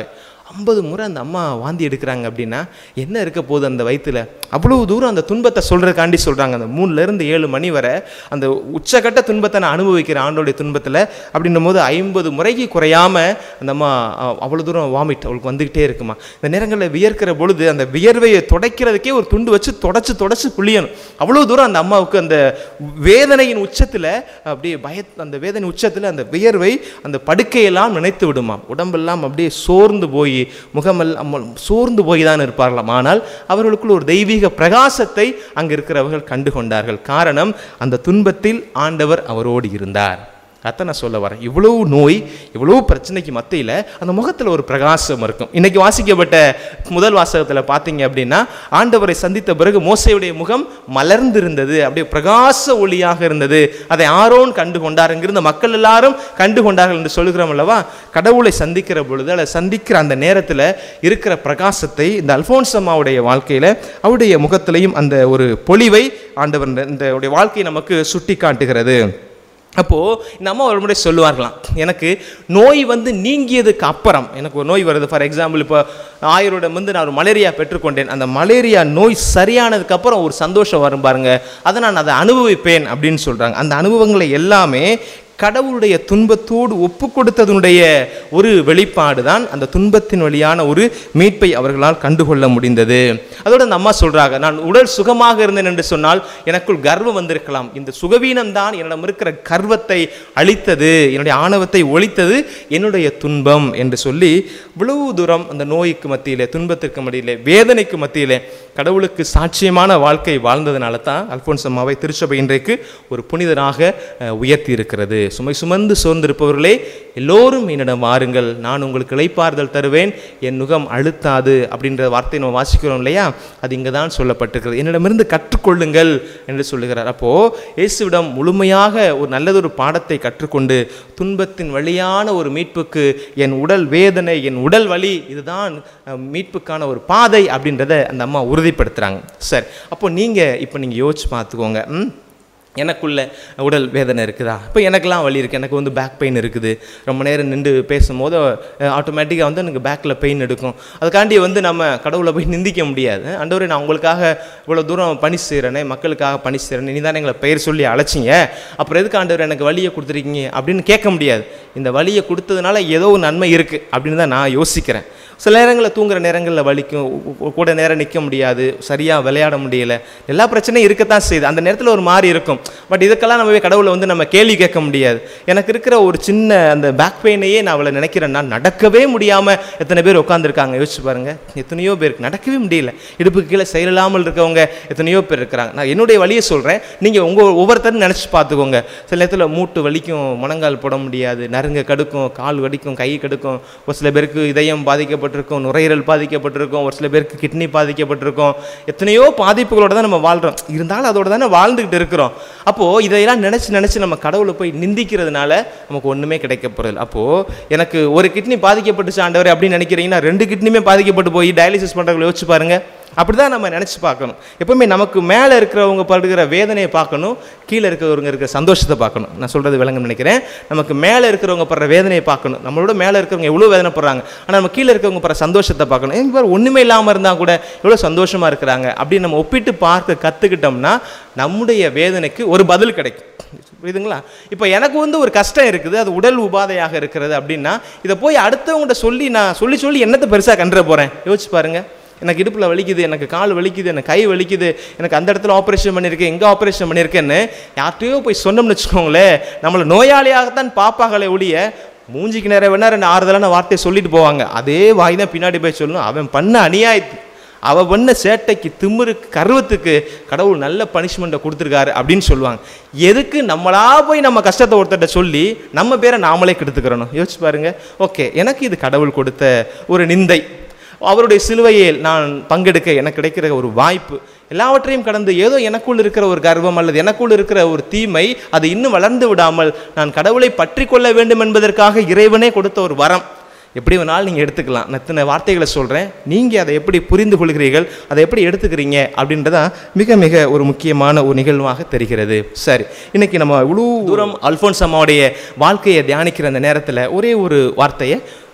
ஐம்பது முறை அந்த அம்மா வாந்தி எடுக்கிறாங்க அப்படின்னா என்ன இருக்க போகுது அந்த வயித்துல அவ்வளவு தூரம் அந்த துன்பத்தை சொல்கிறக்காண்டி சொல்கிறாங்க அந்த மூணுலேருந்து ஏழு மணி வரை அந்த உச்சக்கட்ட துன்பத்தை நான் அனுபவிக்கிறேன் ஆண்டோடைய துன்பத்தில் அப்படின்னும் போது ஐம்பது முறைக்கு குறையாம அந்த அம்மா அஹ், அவ்வளவு தூரம் வாமிட் அவளுக்கு வந்துக்கிட்டே இருக்குமா இந்த நேரங்களில் வியர்க்கிற பொழுது அந்த வியர்வையை துடைக்கிறதுக்கே ஒரு துண்டு வச்சு தொடச்சு தொடச்சு புளியணும் அவ்வளோ தூரம் அந்த அம்மாவுக்கு அந்த வேதனையின் உச்சத்தில் அப்படியே பய அந்த வேதனை உச்சத்தில் அந்த வியர்வை அந்த படுக்கையெல்லாம் நினைத்து விடுமாம் உடம்பெல்லாம் அப்படியே சோர்ந்து போய் முகமெல்லாம் சோர்ந்து போய் தான் இருப்பார்களாம் ஆனால் அவர்களுக்குள் ஒரு தெய்வீக பிரகாசத்தை அங்கு இருக்கிறவர்கள் கண்டு கொண்டார்கள் காரணம் அந்த துன்பத்தில் ஆண்டவர் அவரோடு இருந்தார் அத்தை நான் சொல்ல வரேன் இவ்வளவு நோய் இவ்வளவு பிரச்சனைக்கு மத்தியில் அந்த முகத்தில் ஒரு பிரகாசம் இருக்கும் இன்னைக்கு வாசிக்கப்பட்ட முதல் வாசகத்தில் பார்த்தீங்க அப்படின்னா ஆண்டவரை சந்தித்த பிறகு மோசையுடைய முகம் மலர்ந்திருந்தது அப்படியே பிரகாச ஒளியாக இருந்தது அதை ஆரோன் கண்டு கொண்டார் இங்கிருந்த மக்கள் எல்லாரும் கண்டு கொண்டார்கள் என்று சொல்லுகிறோம் அல்லவா கடவுளை சந்திக்கிற பொழுது அதை சந்திக்கிற அந்த நேரத்தில் இருக்கிற பிரகாசத்தை இந்த அல்போன்ஸ் அம்மாவுடைய வாழ்க்கையில் அவருடைய முகத்திலையும் அந்த ஒரு பொலிவை ஆண்டவர் இந்த- இந்த உடைய வாழ்க்கையை நமக்கு சுட்டி காட்டுகிறது அப்போது இந்த அம்மா ஒரு முறை சொல்லுவார்களாம் எனக்கு நோய் வந்து நீங்கியதுக்கு அப்புறம் எனக்கு ஒரு நோய் வருது ஃபார் எக்ஸாம்பிள் இப்போ ஆயிரோடம் வந்து நான் ஒரு மலேரியா பெற்றுக்கொண்டேன் அந்த மலேரியா நோய் சரியானதுக்கு அப்புறம் ஒரு சந்தோஷம் வரும் பாருங்க அதை நான் அதை அனுபவிப்பேன் அப்படின்னு சொல்கிறாங்க அந்த அனுபவங்களை எல்லாமே கடவுளுடைய துன்பத்தோடு ஒப்பு கொடுத்ததனுடைய ஒரு வெளிப்பாடு தான் அந்த துன்பத்தின் வழியான ஒரு மீட்பை அவர்களால் கண்டுகொள்ள முடிந்தது அதோட அந்த அம்மா சொல்றாங்க நான் உடல் சுகமாக இருந்தேன் என்று சொன்னால் எனக்குள் கர்வம் வந்திருக்கலாம் இந்த சுகவீனம் தான் என்னிடம் இருக்கிற கர்வத்தை அழித்தது என்னுடைய ஆணவத்தை ஒழித்தது என்னுடைய துன்பம் என்று சொல்லி இவ்வளவு தூரம் அந்த நோய்க்கு மத்தியிலே துன்பத்திற்கு மத்தியிலே வேதனைக்கு மத்தியிலே கடவுளுக்கு சாட்சியமான வாழ்க்கை வாழ்ந்ததுனால தான் அல்போன்ஸ் அம்மாவை திருச்சபை இன்றைக்கு ஒரு புனிதராக அஹ், உயர்த்தி இருக்கிறது சுமை சுமந்து சோர்ந்திருப்பவர்களே எல்லோரும் என்னிடம் வாருங்கள் நான் உங்களுக்கு இளைப்பாறுதல் தருவேன் என் நுகம் அழுத்தாது அப்படின்ற வார்த்தை நம்ம வாசிக்கிறோம் இல்லையா அது இங்கே தான் சொல்லப்பட்டிருக்கிறது என்னிடமிருந்து கற்றுக்கொள்ளுங்கள் என்று சொல்லுகிறார் அப்போ இயேசுவிடம் முழுமையாக ஒரு நல்லதொரு பாடத்தை கற்றுக்கொண்டு துன்பத்தின் வழியான ஒரு மீட்புக்கு என் உடல் வேதனை என் உடல் வலி இதுதான் அஹ், மீட்புக்கான ஒரு பாதை அப்படின்றத அந்த அம்மா உறுதிப்படுத்துகிறாங்க சரி அப்போ நீங்கள் இப்போ நீங்கள் யோசிச்சு பார்த்துக்கோங்க ம் எனக்குள்ள உடல் வேதனை இருக்குதா இப்போ எனக்கெல்லாம் வலி இருக்குது எனக்கு வந்து பேக் பெயின் இருக்குது ரொம்ப நேரம் நின்று பேசும்போது ஆட்டோமேட்டிக்காக வந்து எனக்கு பேக்கில் பெயின் எடுக்கும் அதுக்காண்டி வந்து நம்ம கடவுளை போய் நிந்திக்க முடியாது ஆண்டவரே நான் உங்களுக்காக இவ்வளோ தூரம் பணி செய்கிறேனே மக்களுக்காக பணி செய்கிறேன் நீ தானே எங்களை பெயர் சொல்லி அழைச்சிங்க அப்புறம் எதுக்கு ஆண்டவர் எனக்கு வழியை கொடுத்துருக்கீங்க அப்படின்னு கேட்க முடியாது இந்த வழியை கொடுத்ததுனால ஏதோ ஒரு நன்மை இருக்குது அப்படின்னு தான் நான் யோசிக்கிறேன் சில நேரங்களில் தூங்குற நேரங்களில் வலிக்கும் உ- உ- கூட நேரம் நிற்க முடியாது சரியாக விளையாட முடியல எல்லா பிரச்சனையும் இருக்கத்தான் செய்யுது அந்த நேரத்தில் ஒரு மாதிரி இருக்கும் பட் இதுக்கெல்லாம் நம்ம போய் கடவுளை வந்து நம்ம கேள்வி கேட்க முடியாது எனக்கு இருக்கிற ஒரு சின்ன அந்த பேக் பெயினையே நான் அவளை நினைக்கிறேன்னா நடக்கவே முடியாமல் எத்தனை பேர் உட்காந்துருக்காங்க யோசிச்சு பாருங்க எத்தனையோ பேருக்கு நடக்கவே முடியல இடுப்புக்கு கீழே செயலில்லாமல் இருக்கவங்க எத்தனையோ பேர் இருக்கிறாங்க நான் என்னுடைய வழியை சொல்கிறேன் நீங்கள் உங்கள் ஒவ்வொருத்தரும் நினச்சி பார்த்துக்கோங்க சில நேரத்தில் மூட்டு வலிக்கும் முழங்கால் போட முடியாது நறுங்க கடுக்கும் கால் வலிக்கும் கை கடுக்கும் ஒரு சில பேருக்கு இதயம் பாதிக்கப்பட்டிருக்கும் நுரையீரல் பாதிக்கப்பட்டிருக்கும் ஒரு சில பேருக்கு கிட்னி பாதிக்கப்பட்டிருக்கும் எத்தனையோ பாதிப்புகளோட தான் நம்ம வாழ்கிறோம் இருந்தாலும் அதோட தானே வாழ்ந்துக்கிட்டு இருக்கிறோம் அப்போது இதையெல்லாம் நினச்சி நினச்சி நம்ம கடவுளை போய் நிந்திக்கிறதுனால நமக்கு ஒன்றுமே கிடைக்க போகிறது அப்போது எனக்கு ஒரு கிட்னி பாதிக்கப்பட்டுச்சு ஆண்டவரே அப்படின்னு நினைக்கிறீங்கன்னா ரெண்டு கிட்னியுமே பாதிக்கப்பட்டு போய் டயாலிசிஸ் பண்ணுறவங்களை யோசிச்சு பாருங்க அப்படிதான் நம்ம நினச்சி பார்க்கணும் எப்பவுமே நமக்கு மேலே இருக்கிறவங்க படுகிற வேதனையை பார்க்கணும் கீழே இருக்கிறவங்க இருக்கிற சந்தோஷத்தை பார்க்கணும் நான் சொல்கிறது விளங்கும் நினைக்கிறேன் நமக்கு மேலே இருக்கிறவங்க படுற வேதனையை பார்க்கணும் நம்மளோட மேலே இருக்கிறவங்க எவ்வளோ வேதனைப்படுறாங்க ஆனால் நம்ம கீழே இருக்கிறவங்க படுற சந்தோஷத்தை பார்க்கணும் எங்க பாரு ஒன்றுமே இல்லாமல் இருந்தால் கூட எவ்வளோ சந்தோஷமாக இருக்கிறாங்க அப்படின்னு நம்ம ஒப்பிட்டு பார்க்க கற்றுக்கிட்டோம்னா நம்முடைய வேதனைக்கு ஒரு பதில் கிடைக்கும் புரியுதுங்களா இப்போ எனக்கு வந்து ஒரு கஷ்டம் இருக்குது அது உடல் உபாதையாக இருக்கிறது அப்படின்னா இதை போய் அடுத்தவங்கள்ட்ட சொல்லி நான் சொல்லி சொல்லி என்னத்தை பெருசாக கண்டுற போகிறேன் யோசிச்சு பாருங்க எனக்கு இடுப்பில் வலிக்குது எனக்கு கால் வலிக்குது எனக்கு கை வலிக்குது எனக்கு அந்த இடத்துல ஆப்ரேஷன் பண்ணியிருக்கேன் எங்கே ஆப்ரேஷன் பண்ணியிருக்கேன்னு யார்கிட்டயோ போய் சொன்னோம்னு வச்சுக்கோங்களேன் நம்மளை நோயாளியாகத்தான் பார்ப்பாங்களே ஒழிய மூஞ்சிக்கு நேரம் வேணா ரெண்டு ஆறுதலான வார்த்தையை சொல்லிட்டு போவாங்க அதே வாய் தான் பின்னாடி போய் சொல்லணும் அவன் பண்ண அநியாயத்து அவ பண்ண சேட்டைக்கு திமிருக்கு கருவத்துக்கு கடவுள் நல்ல பனிஷ்மெண்ட்டை கொடுத்துருக்காரு அப்படின்னு சொல்லுவாங்க எதுக்கு நம்மளா போய் நம்ம கஷ்டத்தை ஒருத்தர்ட்ட சொல்லி நம்ம பேரை நாமளே கெடுத்துக்கிறணும் யோசிச்சு பாருங்க ஓகே எனக்கு இது கடவுள் கொடுத்த ஒரு நிந்தை அவருடைய சிலுவையில் நான் பங்கெடுக்க எனக்கு கிடைக்கிற ஒரு வாய்ப்பு எல்லாவற்றையும் கடந்து ஏதோ எனக்குள் இருக்கிற ஒரு கர்வம் அல்லது எனக்குள் இருக்கிற ஒரு தீமை அது இன்னும் வளர்ந்து விடாமல் நான் கடவுளை பற்றி கொள்ள வேண்டும் என்பதற்காக இறைவனே கொடுத்த ஒரு வரம் எப்படி வேணாலும் நீங்கள் எடுத்துக்கலாம் நான் இத்தனை வார்த்தைகளை சொல்கிறேன் நீங்கள் அதை எப்படி புரிந்து கொள்கிறீர்கள் அதை எப்படி எடுத்துக்கிறீங்க அப்படின்றதான் மிக மிக ஒரு முக்கியமான ஒரு நிகழ்வாக தெரிகிறது சரி இன்னைக்கு நம்ம இவ்வளோ தூரம் அல்ஃபோன்ஸ் அம்மாவுடைய வாழ்க்கையை தியானிக்கிற அந்த நேரத்தில் ஒரே ஒரு வார்த்தையை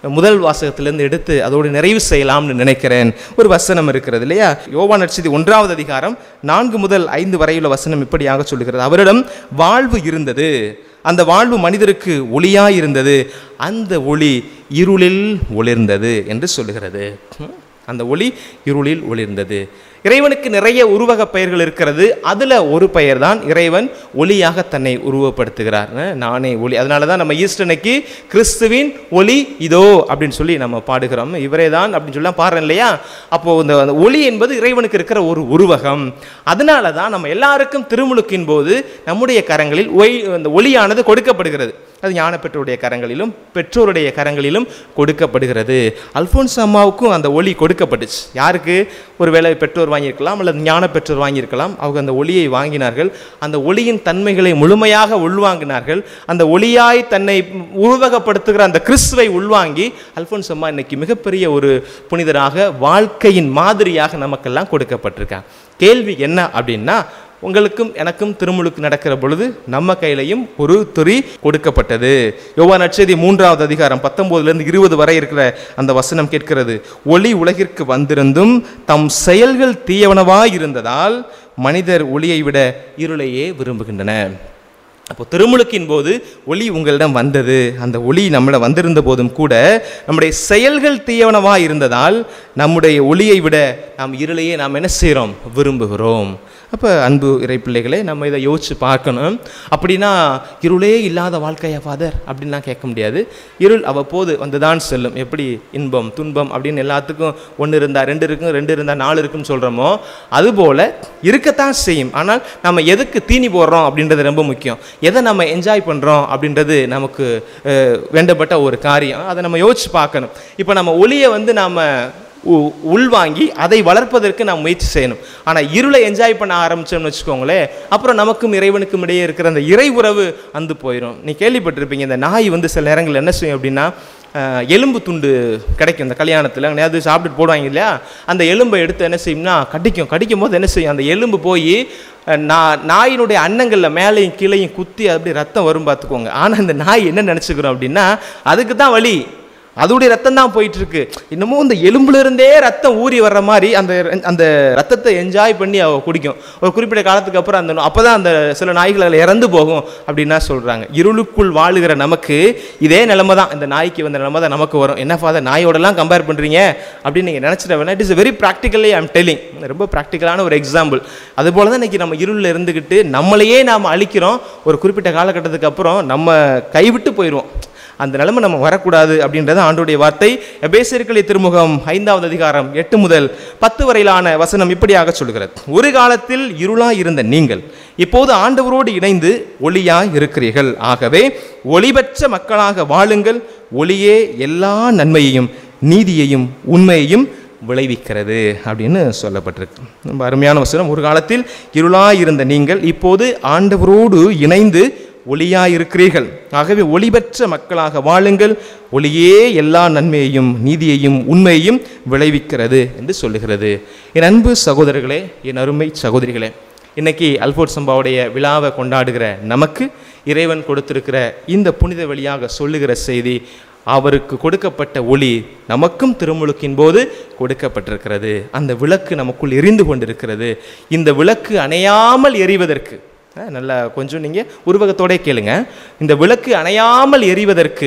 முதல் வாசகத்திலிருந்து எடுத்து அதோடு நிறைவு செய்யலாம்னு நினைக்கிறேன் ஒரு வசனம் இருக்கிறது இல்லையா யோவான் நட்சதி ஒன்றாவது அதிகாரம் நான்கு முதல் ஐந்து வரையுள்ள வசனம் இப்படியாக சொல்லுகிறது அவரிடம் வாழ்வு இருந்தது அந்த வாழ்வு மனிதருக்கு ஒளியாய் இருந்தது அந்த ஒளி இருளில் ஒளிர்ந்தது என்று சொல்லுகிறது ம்? அந்த ஒளி இருளில் ஒளிர்ந்தது இறைவனுக்கு நிறைய உருவக பெயர்கள் இருக்கிறது அதில் ஒரு பெயர் தான் இறைவன் ஒளியாக தன்னை உருவப்படுத்துகிறார் அஹ் நானே ஒளி அதனால தான் நம்ம ஈஸ்டனுக்கு கிறிஸ்துவின் ஒளி இதோ அப்படின்னு சொல்லி நம்ம பாடுகிறோம் இவரே தான் அப்படின்னு சொல்லலாம் பாடுறோம் இல்லையா அப்போ இந்த அந்த ஒளி என்பது இறைவனுக்கு இருக்கிற ஒரு உருவகம் அதனால தான் நம்ம எல்லாருக்கும் திருமுழுக்கின் போது நம்முடைய கரங்களில் ஒய் அந்த ஒளியானது கொடுக்கப்படுகிறது அது ஞான பெற்றோருடைய கரங்களிலும் பெற்றோருடைய கரங்களிலும் கொடுக்கப்படுகிறது அல்போன்ஸ் அம்மாவுக்கும் அந்த ஒளி கொடுக்கப்பட்டுச்சு யாருக்கு ஒருவேளை பெற்றோர் வாங்கியிருக்கலாம் அல்லது ஞான பெற்றோர் வாங்கியிருக்கலாம் அவங்க அந்த ஒளியை வாங்கினார்கள் அந்த ஒளியின் தன்மைகளை முழுமையாக உள்வாங்கினார்கள் அந்த ஒளியாய் தன்னை உருவகப்படுத்துகிற அந்த கிறிஸ்துவை உள்வாங்கி அல்போன்ஸ் அம்மா இன்னைக்கு மிகப்பெரிய ஒரு புனிதராக வாழ்க்கையின் மாதிரியாக நமக்கெல்லாம் கொடுக்கப்பட்டிருக்காங்க கேள்வி என்ன அப்படின்னா உங்களுக்கும் எனக்கும் திருமுழுக்கு நடக்கிற பொழுது நம்ம கையிலையும் ஒரு துறி கொடுக்கப்பட்டது யோவா நட்சதி மூன்றாவது அதிகாரம் பத்தொன்பதுலேருந்து இருபது வரை இருக்கிற அந்த வசனம் கேட்கிறது ஒளி உலகிற்கு வந்திருந்தும் தம் செயல்கள் தீயவனவாய் இருந்ததால் மனிதர் ஒளியை விட இருளையே விரும்புகின்றன அப்போ திருமுழுக்கின் போது ஒளி உங்களிடம் வந்தது அந்த ஒளி நம்மிடம் வந்திருந்த போதும் கூட நம்முடைய செயல்கள் தீயவனவாக இருந்ததால் நம்முடைய ஒளியை விட நாம் இருளையே நாம் என்ன செய்கிறோம் விரும்புகிறோம் அப்போ அன்பு இறை பிள்ளைகளே நம்ம இதை யோசிச்சு பார்க்கணும் அப்படின்னா இருளே இல்லாத வாழ்க்கையா ஃபாதர் அப்படின்லாம் கேட்க முடியாது இருள் அவ்வப்போது வந்து தான் செல்லும் எப்படி இன்பம் துன்பம் அப்படின்னு எல்லாத்துக்கும் ஒன்று இருந்தால் ரெண்டு இருக்கும் ரெண்டு இருந்தால் நாலு இருக்குன்னு சொல்கிறோமோ அதுபோல் இருக்கத்தான் செய்யும் ஆனால் நம்ம எதுக்கு தீனி போடுறோம் அப்படின்றது ரொம்ப முக்கியம் எதை நம்ம என்ஜாய் பண்ணுறோம் அப்படின்றது நமக்கு அஹ், வேண்டப்பட்ட ஒரு காரியம் அதை நம்ம யோசிச்சு பார்க்கணும் இப்போ நம்ம ஒளியை வந்து நாம் உ- உள்வாங்கி அதை வளர்ப்பதற்கு நாம் முயற்சி செய்யணும் ஆனால் இருளை என்ஜாய் பண்ண ஆரம்பிச்சோம்னு வச்சுக்கோங்களேன் அப்புறம் நமக்கும் இறைவனுக்கும் இடையே இருக்கிற அந்த இறை உறவு அந்து போயிடும் நீ கேள்விப்பட்டிருப்பீங்க இந்த நாய் வந்து சில நேரங்களில் என்ன செய்யும் அப்படின்னா அஹ், எலும்பு துண்டு கிடைக்கும் இந்த கல்யாணத்தில் எங்கேயாவது சாப்பிட்டுட்டு போடுவாங்க இல்லையா அந்த எலும்பை எடுத்து என்ன செய்யும்னா கடிக்கும் கடிக்கும் போது என்ன செய்யும் அந்த எலும்பு போய் நான் நாயினுடைய அன்னங்களில் மேலேயும் கீழேயும் குத்தி அப்படி ரத்தம் வரும் பார்த்துக்கோங்க ஆனால் அந்த நாய் என்ன நினச்சிக்கிறோம் அப்படின்னா அதுக்கு தான் வலி அதோடைய ரத்தம் தான் போயிட்டு இருக்கு இன்னமும் இந்த எலும்புல இருந்தே ரத்தம் ஊறி வர்ற மாதிரி அந்த அந்த ரத்தத்தை என்ஜாய் பண்ணி அவ குடிக்கும் ஒரு குறிப்பிட்ட காலத்துக்கு அப்புறம் அந்த அப்பதான் அந்த சில நாய்கள் அதில் இறந்து போகும் அப்படின்னா சொல்றாங்க இருளுக்குள் வாழுகிற நமக்கு இதே நிலைமை தான் இந்த நாய்க்கு வந்த நிலைமை தான் நமக்கு வரும் என்ன ஃபாதர் நாயோடலாம் கம்பேர் பண்றீங்க அப்படின்னு நீங்க நினைச்சிட வேணா it is very practically I'm telling ரொம்ப ப்ராக்டிக்கலான ஒரு எக்ஸாம்பிள் அதுபோல தான் இன்னைக்கு நம்ம இருளில் இருந்துக்கிட்டு நம்மளையே நாம் அழிக்கிறோம் ஒரு குறிப்பிட்ட காலகட்டத்துக்கு அப்புறம் நம்ம கைவிட்டு போயிடுவோம் அந்த நிலைமை நம்ம வரக்கூடாது அப்படின்றது ஆண்டுடைய வார்த்தை எபேசியர்களை திருமுகம் ஐந்தாவது அதிகாரம் எட்டு முதல் பத்து வரையிலான வசனம் இப்படியாக சொல்கிறது ஒரு காலத்தில் இருளாய் இருந்த நீங்கள் இப்போது ஆண்டவரோடு இணைந்து ஒளியாய் இருக்கிறீர்கள் ஆகவே ஒளிபெற்ற மக்களாக வாழுங்கள் ஒளியே எல்லா நன்மையையும் நீதியையும் உண்மையையும் விளைவிக்கிறது அப்படின்னு சொல்லப்பட்டிருக்கு ரொம்ப அருமையான வசனம் ஒரு காலத்தில் இருளாய் இருந்த நீங்கள் இப்போது ஆண்டவரோடு இணைந்து ஒளியாயிருக்கிறீர்கள் ஆகவே ஒளி பெற்ற மக்களாக வாழுங்கள் ஒளியே எல்லா நன்மையையும் நீதியையும் உண்மையையும் விளைவிக்கிறது என்று சொல்லுகிறது என் அன்பு சகோதரர்களே என் அருமை சகோதரிகளே இன்னைக்கு அல்போட் சம்பாவுடைய விழாவை கொண்டாடுகிற நமக்கு இறைவன் கொடுத்திருக்கிற இந்த புனித வழியாக சொல்லுகிற செய்தி அவருக்கு கொடுக்கப்பட்ட ஒளி நமக்கும் திருமுழுக்கின் போது கொடுக்கப்பட்டிருக்கிறது அந்த விளக்கு நமக்குள் எரிந்து கொண்டிருக்கிறது இந்த விளக்கு அணையாமல் எரிவதற்கு அஹ், நல்லா கொஞ்சம் நீங்கள் உருவகத்தோடே கேளுங்க இந்த விளக்கு அணையாமல் எரிவதற்கு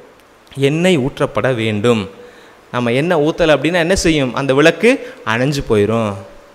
எண்ணெய் ஊற்றப்பட வேண்டும் நம்ம எண்ணெய் ஊற்றலை அப்படின்னா என்ன செய்யும் அந்த விளக்கு அணைஞ்சு போயிடும்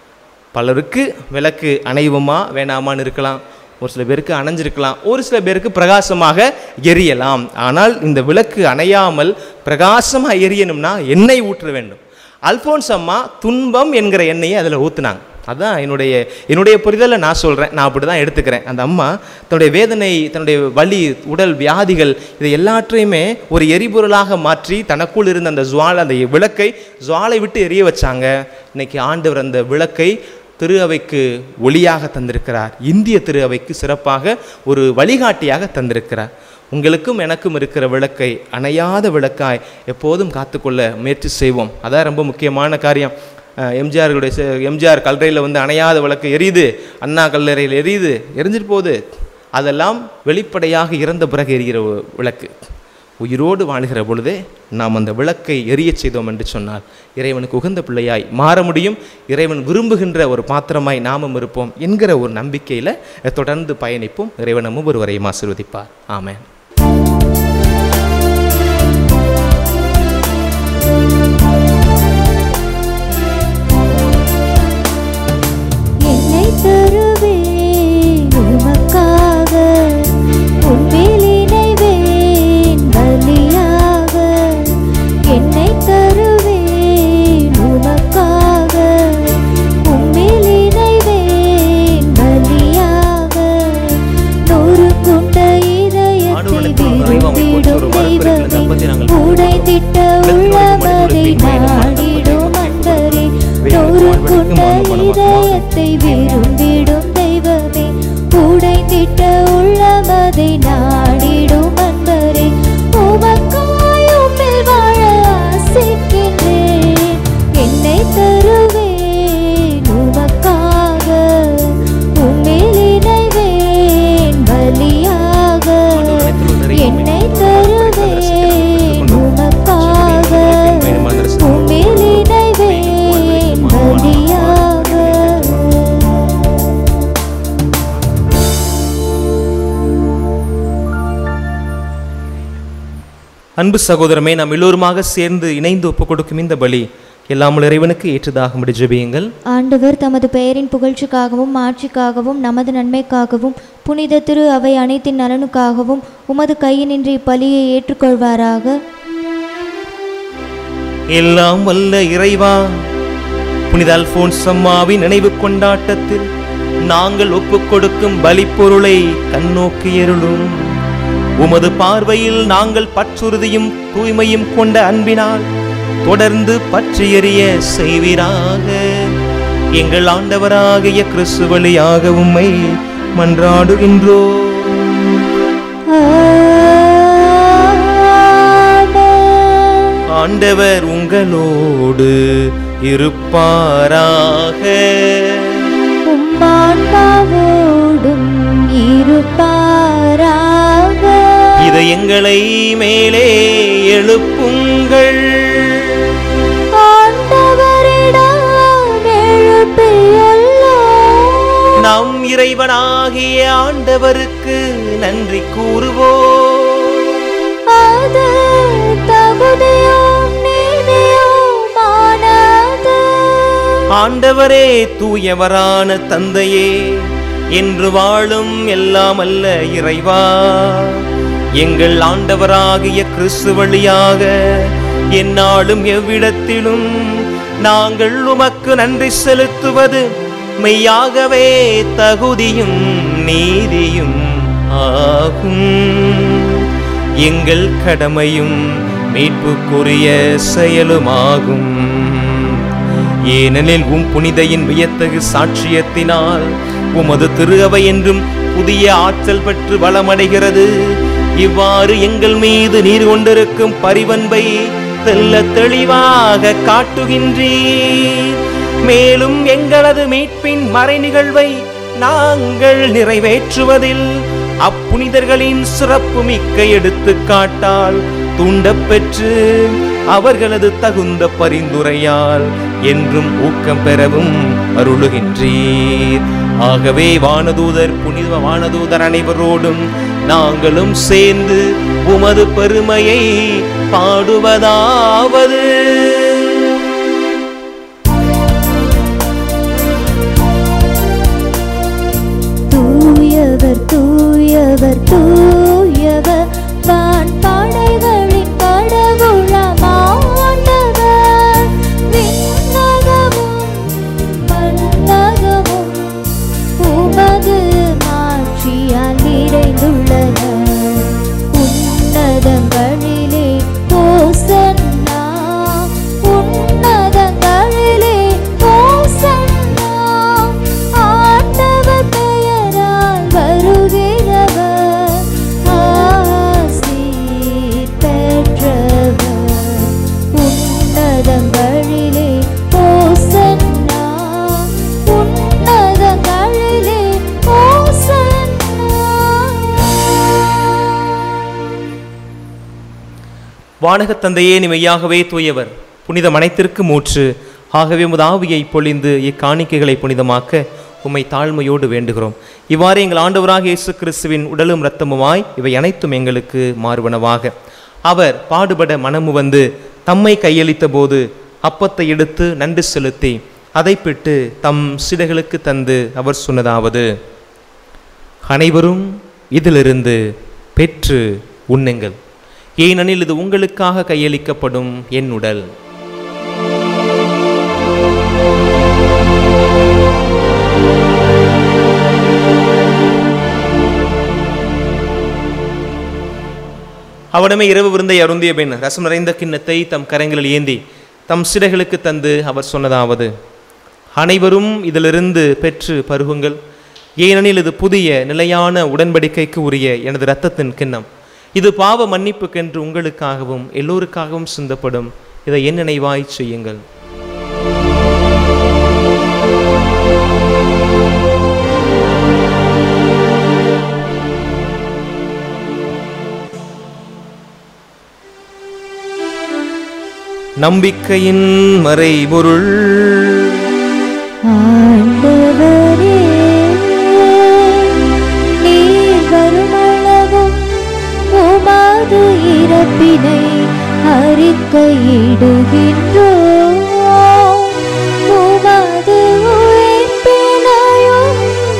பலருக்கு விளக்கு அணைவுமா வேணாமான்னு இருக்கலாம் ஒரு சில பேருக்கு அணைஞ்சிருக்கலாம் ஒரு சில பேருக்கு பிரகாசமாக எரியலாம் ஆனால் இந்த விளக்கு அணையாமல் பிரகாசமாக எரியணும்னா எண்ணெய் ஊற்ற வேண்டும் அல்போன்ஸ் அம்மா துன்பம் என்கிற எண்ணெயை அதில் ஊற்றுனாங்க அதான் என்னுடைய என்னுடைய புரிதலை நான் சொல்கிறேன் நான் அப்படி தான் எடுத்துக்கிறேன் அந்த அம்மா தன்னுடைய வேதனை தன்னுடைய வலி உடல் வியாதிகள் இதை எல்லாற்றையுமே ஒரு எரிபொருளாக மாற்றி தனக்குள் இருந்த அந்த ஜுவாலை அந்த விளக்கை ஜுவாலை விட்டு எரிய வச்சாங்க இன்னைக்கு ஆண்டவர் அந்த விளக்கை திரு அவைக்கு ஒளியாக தந்திருக்கிறார் இந்திய திரு அவைக்கு சிறப்பாக ஒரு வழிகாட்டியாக தந்திருக்கிறார் உங்களுக்கும் எனக்கும் இருக்கிற விளக்கை அணையாத விளக்காய் எப்போதும் காத்துக்கொள்ள முயற்சி செய்வோம் அதான் ரொம்ப முக்கியமான காரியம் அஹ் எம்ஜிஆர்களுடைய செ- எம்ஜிஆர் கல்லறையில் வந்து அணையாத விளக்கு எரியுது அண்ணா கல்லறையில் எரியுது எரிஞ்சிட்டு போகுது அதெல்லாம் வெளிப்படையாக இறந்த பிறகு எரிகிற ஒ- விளக்கு உயிரோடு வாழ்கிற பொழுதே நாம் அந்த விளக்கை எரியச் செய்தோம் என்று சொன்னால் இறைவனுக்கு உகந்த பிள்ளையாய் மாற முடியும் இறைவன் விரும்புகின்ற ஒரு பாத்திரமாய் நாமும் இருப்போம் என்கிற ஒரு நம்பிக்கையில் தொடர்ந்து பயணிப்போம் இறைவன் நம்ம ஒருவரையும் ஆசீர்வதிப்பார் ஆமென் என்னை தருவேன் உமக்காக உன்மேல் இணைவேன் பலியாக என்னை தருவேன் உமக்காக உன்மேல் இணைவேன் பலியாக நூறு கொண்ட இதயத்தை விரும்பிடும் தெய்வமே உடைத்திட்ட உள்ளமதை நாடிடும் அன்பரே நூறு கொண்ட இதயத்தை விரும்பிடும் தெய்வமே உடைத்திட்ட உள்ளமதை நாடிடும் அன்பரே உமக்காய் உம்மில் வாழ ஆசிக்கின்றேன் என்னை தருவேன் உமக்காக உம்மில் இணைவேன் பலியாக என்னை தருவேன் உமக்காக உம்மில் இணைவேன் பலியாக அன்பு சகோதரமே நாம் எல்லோருமாக சேர்ந்து இணைந்து ஒப்புக் கொடுக்கும் இந்த பலி எல்லாமல் இறைவனுக்கு ஏற்றதாக ஜெபியுங்கள் ஆண்டவர் தமது பெயரின் புகழ்ச்சிக்காகவும் ஆட்சிக்காகவும் நமது நன்மைக்காகவும் புனித திரு அவை அனைத்தின் நலனுக்காகவும் உமது கையினின்று இப்பலியை ஏற்றுக்கொள்வாராக எல்லாம் வல்ல இறைவா புனித அல்போன்ஸ் அம்மாவின் நினைவு கொண்டாட்டத்தில் நாங்கள் ஒப்புக் கொடுக்கும் பலிப்பொருளை கண்ணோக்கி எருளும் உமது பார்வையில் நாங்கள் பற்றுறுதியும் தூய்மையும் கொண்ட அன்பினால் தொடர்ந்து பற்றி எறிய செய்வீராக எங்கள் ஆண்டவராகிய கிறிஸ்து வழியாக உம்மை மன்றாடுகின்றோம் ஆமென். ஆண்டவர் உங்களோடு இருப்பாராக உம்மான்மாவோடும் இருப்பாராக இதயங்களை மேலே எழுப்புங்கள் ஆண்டவரிடம் எழுப்பியுள்ளோம். நம் இறைவனாகிய ஆண்டவருக்கு நன்றி கூறுவோம் அது தகுதியும் நீதியுமானது. ஆண்டவரே தூயவரான தந்தையே என்று வாழும் எல்லாம் அல்ல இறைவா எங்கள் ஆண்டவராகிய கிறிஸ்து வழியாக எந்நாளும் எவ்விடத்திலும் நாங்கள் உமக்கு நன்றி செலுத்துவது மெய்யாகவே தகுதியும் நீதியும் ஆகும் எங்கள் கடமையும் மீட்புக்குரிய செயலுமாகும் ஏனெனில் உம் புனிதையின் வியத்தகு சாட்சியத்தினால் உமது திரு அவை என்றும் புதிய ஆற்றல் பெற்று வளமடைகிறது இவ்வாறு எங்கள் மீது நீர் கொண்டிருக்கும் பரிவன்பை தெல்ல தெளிவாக காட்டுகின்றீர் மேலும் எங்களது மீட்பின் மறை நிகழ்வை நாங்கள் நிறைவேற்றுவதில் அப்புனிதர்களின் சிறப்பு மிக்க எடுத்துக்காட்டால் தூண்டப்பெற்று அவர்களது தகுந்த பரிந்துரையால் என்றும் ஊக்கம் பெறவும் அருளுகின்றீர் ஆகவே வானதூதர் புனித வானதூதர் அனைவரோடும் நாங்களும் சேர்ந்து உமது பெருமையை பாடுவதாவது தூயவர் தூயவர் தூயவர் வான் படைகளின் கடவுளம் ஆண்டவர் விண்ணகமும் மண்ணகமும் உமது மாட்சியால் நிறைந்துள்ளன உன்னதங்களிலே ஓசன்னா உன்னதங்களிலே ஓசன்னா ஆண்டவர் பெயரால் வருகிறவர் வானகத் தந்தையே நீ மெய்யாகவே தூயவர் புனித மனைத்திற்கு மூற்று ஆகவே முதாவியை பொழிந்து இக்காணிக்கைகளை புனிதமாக்க உம்மை தாழ்மையோடு வேண்டுகிறோம் இவ்வாறு எங்கள் ஆண்டவராக இயேசு கிறிஸ்துவின் உடலும் இரத்தமுமாய் இவை அனைத்தும் எங்களுக்கு மாறுவனவாக அவர் பாடுபட மனமு வந்து தம்மை கையளித்த போது அப்பத்தை எடுத்து நன்றி செலுத்தி அதை பிட்டு தம் சிலைகளுக்கு தந்து அவர் சொன்னதாவது அனைவரும் இதிலிருந்து பெற்று உண்ணுங்கள் ஏனெனில் இது உங்களுக்காக கையளிக்கப்படும் என் உடல் அவனமே இரவு விருந்தை அருந்திய பின் ரசம் நிறைந்த கிண்ணத்தை தம் கரங்களில் ஏந்தி தம் சிறைகளுக்கு தந்து அவர் சொன்னதாவது அனைவரும் இதிலிருந்து பெற்று பருகுங்கள் ஏனெனில் இது புதிய நிலையான உடன்படிக்கைக்கு உரிய எனது இரத்தத்தின் கிண்ணம் இது பாவ மன்னிப்புக்கென்று உங்களுக்காகவும் எல்லோருக்காகவும் சிந்தப்படும் இதை என் நினைவாய் செய்யுங்கள் நம்பிக்கையின் மறைபொருள் ஆண்டவரே நீர் வருமளவும் உமது இறப்பினை அறிக்கையிடுகின்றோம் உமது உயிர்ப்பினையும்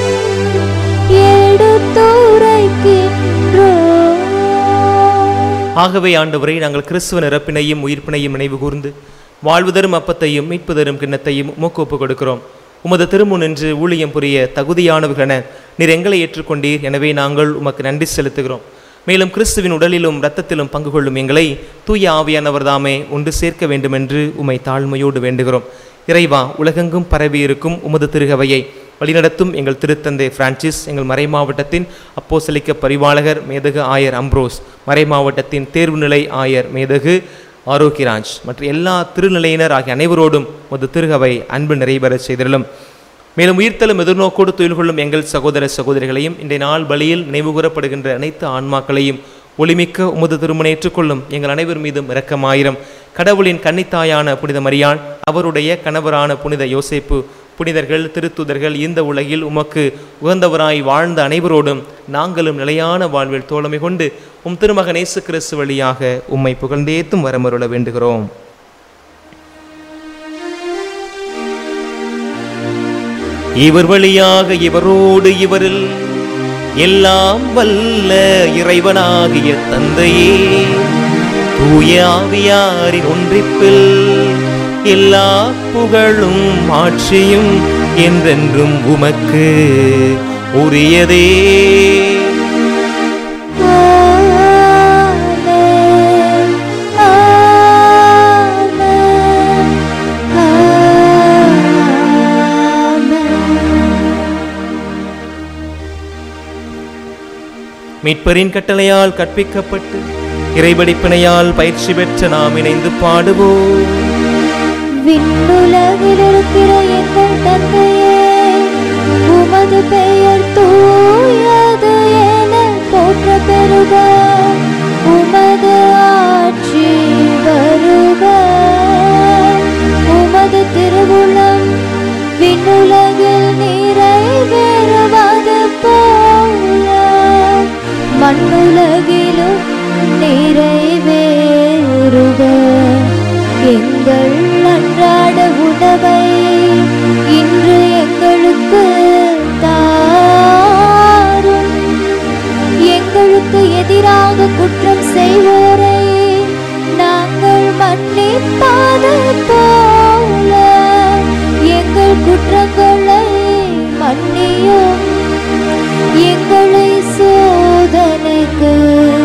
எடுத்துரைக்கின்றோம் ஆகவே ஆண்டவரை நாங்கள் கிறிஸ்துவ இறப்பினையும் உயிர்ப்பினையும் நினைவு கூர்ந்து வாழ்வு தரும் அப்பத்தையும் மீட்பு தரும் கிண்ணத்தையும் உமக்கு ஒப்புக் கொடுக்கிறோம் உமது திருமுன் நின்று ஊழியம் புரிய தகுதியானவர்களென நீர் எங்களை ஏற்றுக்கொண்டீர் எனவே நாங்கள் உமக்கு நன்றி செலுத்துகிறோம் மேலும் கிறிஸ்துவின் உடலிலும் இரத்தத்திலும் பங்கு கொள்ளும் எங்களை தூய ஆவியானவர் தாமே ஒன்று சேர்க்க வேண்டுமென்று உமை தாழ்மையோடு வேண்டுகிறோம் இறைவா உலகெங்கும் பரவி இருக்கும் உமது திருகவையை வழிநடத்தும் எங்கள் திருத்தந்தை பிரான்சிஸ் எங்கள் மறை மாவட்டத்தின் அப்போசலிக்க பரிவாளகர் மேதகு ஆயர் அம்ப்ரோஸ் மறை மாவட்டத்தின் தேர்வுநிலை ஆயர் மேதகு ஆரோக்கியராஜ் மற்றும் எல்லா திருநிலையினர் ஆகிய அனைவரோடும் உமது திருகவை அன்பு நிறைவேறச் செய்திருளும் மேலும் உயிர்த்தலும் எதிர்நோக்கோடு துயில் கொள்ளும் எங்கள் சகோதர சகோதரிகளையும் இன்றைய நாள் பலியில் நினைவுகூரப்படுகின்ற அனைத்து ஆன்மாக்களையும் ஒளிமிக்க உமது திருமணை ஏற்றுக்கொள்ளும் எங்கள் அனைவர் மீதும் இரக்கமாயிரம் கடவுளின் கன்னித்தாயான புனித மரியாள் அவருடைய கணவரான புனித யோசேப்பு புனிதர்கள் திருத்துதர்கள் இந்த உலகில் உமக்கு உகந்தவராய் வாழ்ந்த அனைவரோடும் நாங்களும் நிலையான வாழ்வில் தோழமை கொண்டு உம் திருமகன் இயேசு கிறிஸ்து வழியாக உம்மை புகழ்ந்தேத்தும் வரமருள வேண்டுகிறோம் இவர் வழியாக இவரோடு இவரில் எல்லாம் வல்ல இறைவனாகிய தந்தையே தூய ஆவியாரின் ஒன்றிப்பில் எல்லா புகழும் ஆட்சியும் என்றென்றும் உமக்கு உரியதே ஆமென் ஆமென் ஆமென் மீட்பரின் கட்டளையால் கற்பிக்கப்பட்டு இறைபடிப்பினையால் பயிற்சி பெற்ற நாம் இணைந்து பாடுவோம் விண்ணுலகில் இருக்கிற எங்கள் தந்தையே உமது பெயர் தூயது என போற்ற பெறுக உமது ஆட்சி வருக உமது திருவுளம் விண்ணுலகில் நிறைவேறுவது போல மண்ணுலகிலும் நிறைவேறுக எங்கள் அன்றாட உணவை இன்று எங்களுக்கு தாரும் எங்களுக்கு எதிராக குற்றம் செய்வோரை நாங்கள் மன்னிப்பது போல எங்கள் குற்றங்களை மன்னியும் எங்களை சோதனைக்கு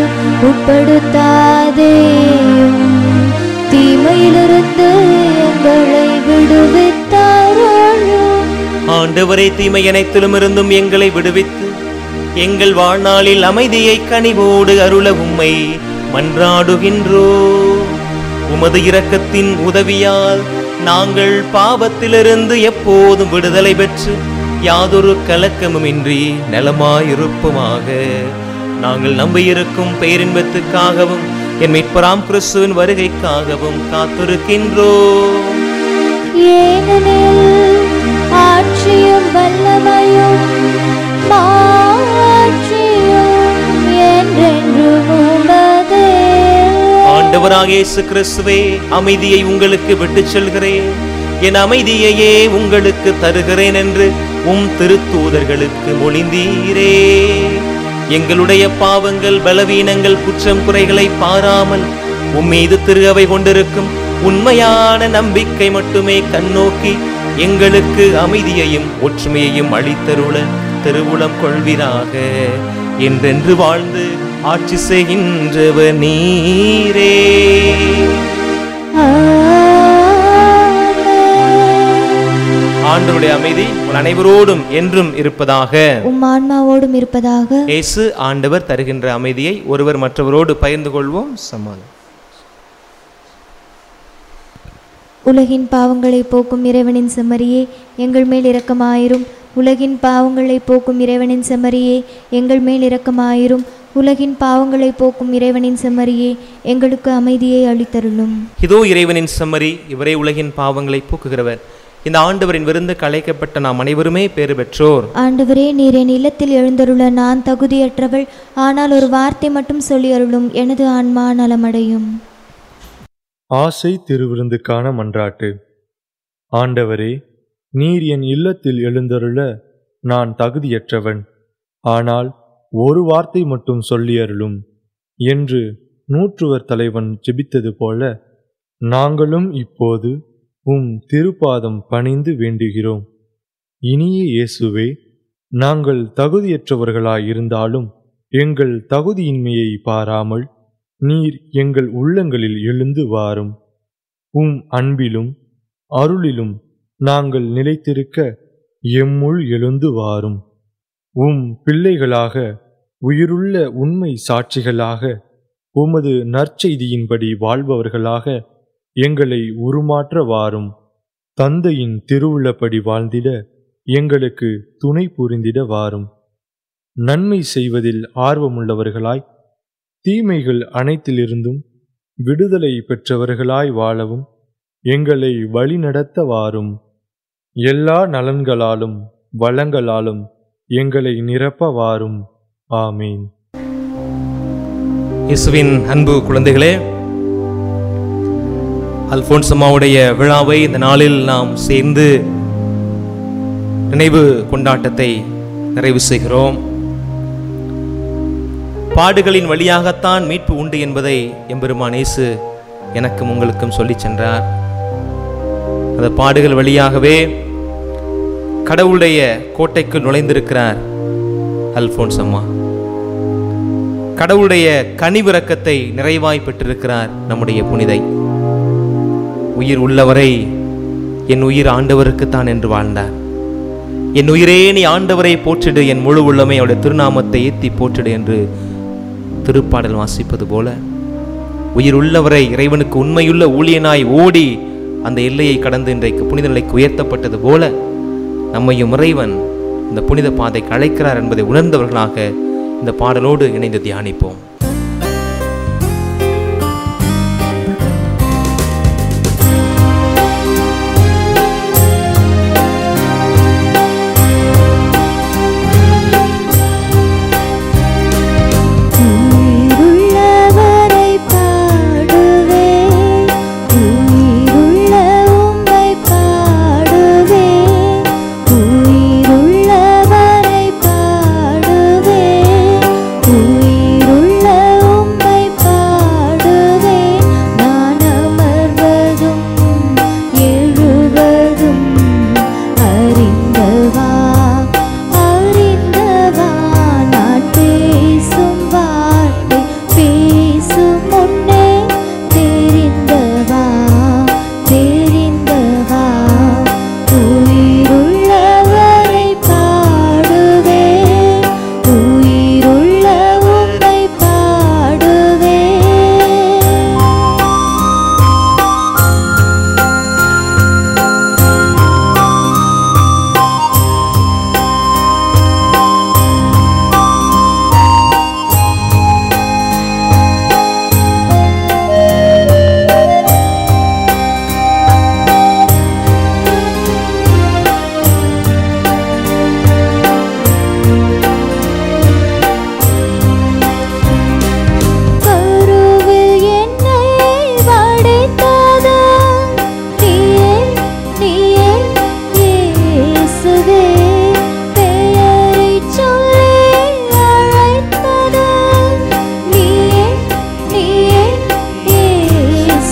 உட்படுத்தாதேயும் தீமையிலிருந்து எங்களை விடுவித்தாரும் ஆண்டவரை தீமை அனைத்திலும் இருந்தும் எங்களை விடுவித்து எங்கள் வாழ்நாளில் அமைதியை கனிவோடு அருள உம்மை மன்றாடுகின்றோ உமது இரக்கத்தின் உதவியால் நாங்கள் பாவத்திலிருந்து எப்போதும் விடுதலை பெற்று யாதொரு கலக்கமுமின்றி நலமாயிருப்போமாக நாங்கள் நம்பியிருக்கும் பேரின்பத்துக்காகவும் என் மீட்பராம் கிறிஸ்துவின் வருகைக்காகவும் காத்திருக்கின்றோம் ஏனெனில் ஆட்சியும் வல்லமையும் மாட்சியும் என்றென்றும் உமதே. ஆண்டவராக இயேசு கிறிஸ்துவே அமைதியை உங்களுக்கு விட்டுச் செல்கிறேன் என் அமைதியையே உங்களுக்கு தருகிறேன் என்று உம் திருத்தூதர்களுக்கு மொழிந்தீரே எங்களுடைய பாவங்கள் பலவீனங்கள் குற்றம் குறைகளை பாராமல் உம் மீது திருகவை கொண்டிருக்கும் உண்மையான நம்பிக்கை மட்டுமே கண்ணோக்கி எங்களுக்கு அமைதியையும் ஒற்றுமையையும் அளித்தருள திருவுளம் கொள்வீராக என்றென்று வாழ்ந்து ஆட்சி செய்கின்றவர் நீரே ஆமென். ஆண்டவருடைய அமைதி உங்கள் அனைவரோடும் என்றும் இருப்பதாக உம் ஆன்மாவோடும் இருப்பதாக இயேசு ஆண்டவர் தருகின்ற அமைதியை ஒருவர் மற்றவரோடு பகிர்ந்து கொள்வோம் சமாதானம் உலகின் பாவங்களை போக்கும் இறைவனின் செம்மறியே எங்கள் மேல் இரக்கமாயிரும் உலகின் பாவங்களை போக்கும் இறைவனின் செம்மறியே எங்கள் மேல் இரக்கமாயிரும் உலகின் பாவங்களை போக்கும் இறைவனின் செம்மறியே எங்களுக்கு அமைதியை அளித்தருளும் இதோ இறைவனின் செம்மறி இவரே உலகின் பாவங்களை போக்குகிறவர் இந்த ஆண்டவரின் விருந்து கலைக்கப்பட்ட நாம் அனைவருமே பேறு பெற்றோர் ஆண்டவரே நீர் என் இல்லத்தில் எழுந்தருள நான் தகுதியற்றவள் ஆனால் ஒரு வார்த்தை மட்டும் சொல்லி அருளும் எனது ஆன்மா நலமடையும் ஆசை திருவிருந்துக்கான மன்றாட்டு ஆண்டவரே நீர் என் இல்லத்தில் எழுந்தருள நான் தகுதியற்றவன் ஆனால் ஒரு வார்த்தை மட்டும் சொல்லி அருளும் என்று நூற்றுவர் தலைவன் ஜெபித்தது போல நாங்களும் இப்போது உம் திருப்பாதம் பணிந்து வேண்டுகிறோம் இனிய இயேசுவே நாங்கள் தகுதியற்றவர்களாயிருந்தாலும் எங்கள் தகுதியின்மையை பாராமல் நீர் எங்கள் உள்ளங்களில் எழுந்து வாரும் உம் அன்பிலும் அருளிலும் நாங்கள் நிலைத்திருக்க எம்முள் எழுந்து வாரும் உம் பிள்ளைகளாக உயிருள்ள உண்மை சாட்சிகளாக உமது நற்செய்தியின்படி வாழ்பவர்களாக எங்களை உருமாற்ற வாரும் தந்தையின் திருவுள்ளப்படி வாழ்ந்திட எங்களுக்கு துணை புரிந்திட வாரும் நன்மை செய்வதில் ஆர்வமுள்ளவர்களாய் தீமைகள் அனைத்திலிருந்தும் விடுதலை பெற்றவர்களாய் வாழவும் எங்களை வழிநடத்த வாரும் எல்லா நலன்களாலும் வளங்களாலும் எங்களை நிரப்ப வாரும் ஆமீன் இயேசுவின் அன்பு குழந்தைகளே அல்போன்ஸ் அம்மாவுடைய விழாவை இந்த நாளில் நாம் சேர்ந்து நினைவு கொண்டாட்டத்தை நிறைவு செய்கிறோம் பாடுகளின் வழியாகத்தான் மீட்பு உண்டு என்பதை எம்பெருமான் இயேசு எனக்கும் உங்களுக்கும் சொல்லிச் சென்றார் அந்த பாடுகள் வழியாகவே கடவுளுடைய கோட்டைக்குள் நுழைந்திருக்கிறார் அல்போன்ஸ் அம்மா கடவுளுடைய கனிவிரக்கத்தை நிறைவாய் பெற்றிருக்கிறார் நம்முடைய புனிதை உயிர் உள்ளவரை என் உயிர் ஆண்டவருக்குத்தான் என்று வாழ்ந்தார் என் உயிரே நீ ஆண்டவரை போற்றிடு என் முழு உள்ளமே அவருடைய திருநாமத்தை ஏத்தி போற்றிடு என்று திருப்பாடல் வாசிப்பது போல உயிர் உள்ளவரை இறைவனுக்கு உண்மையுள்ள ஊழியனாய் ஓடி அந்த எல்லையை கடந்து இன்றைக்கு புனித நிலைக்கு உயர்த்தப்பட்டது போல நம்மையும் இறைவன் இந்த புனித பாதைக்கு அழைக்கிறார் என்பதை உணர்ந்தவர்களாக இந்த பாடலோடு இணைந்து தியானிப்போம் உயிருள்ளவரை பாடுவேன் உயிருள்ள உம்மை பாடுவேன் உயிருள்ளவரை பாடுவேன் உயிருள்ள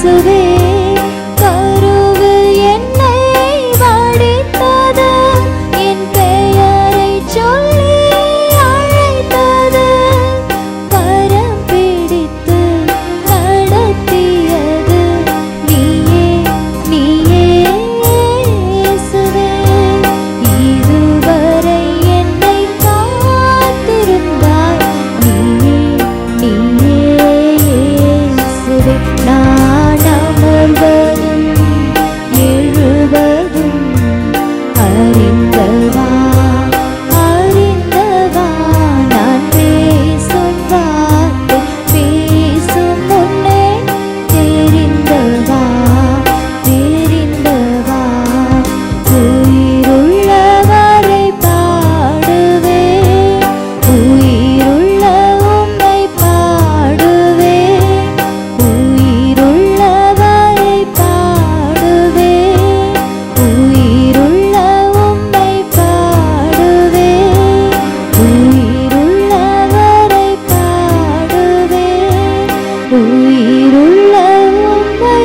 இயேசுவே கருவில் என்னை வடித்தது என் பெயரை சொல்லி அழைத்தது கரம் பிடித்து நடத்தியது நீயே நீயே இயேசுவே இதுவரை என்னை காத்திருந்தாய் நீயே நீயே இயேசுவே நான் அமர்வதும் எழுவதும் அறிந்தவா அறிந்தவா நான் பேசும் வார்த்தை பேசும் முன்னே தெரிந்தவா தெரிந்தவா உயிருள்ளவரை பாடுவே உயிருள்ள உம்மை பாடுவே உயிருள்ளவரை பாடுவே உயிருள்ள உம்மை பாடுவே உயிருள்ளவரை பாடுவே உயிருள்ள உம்மை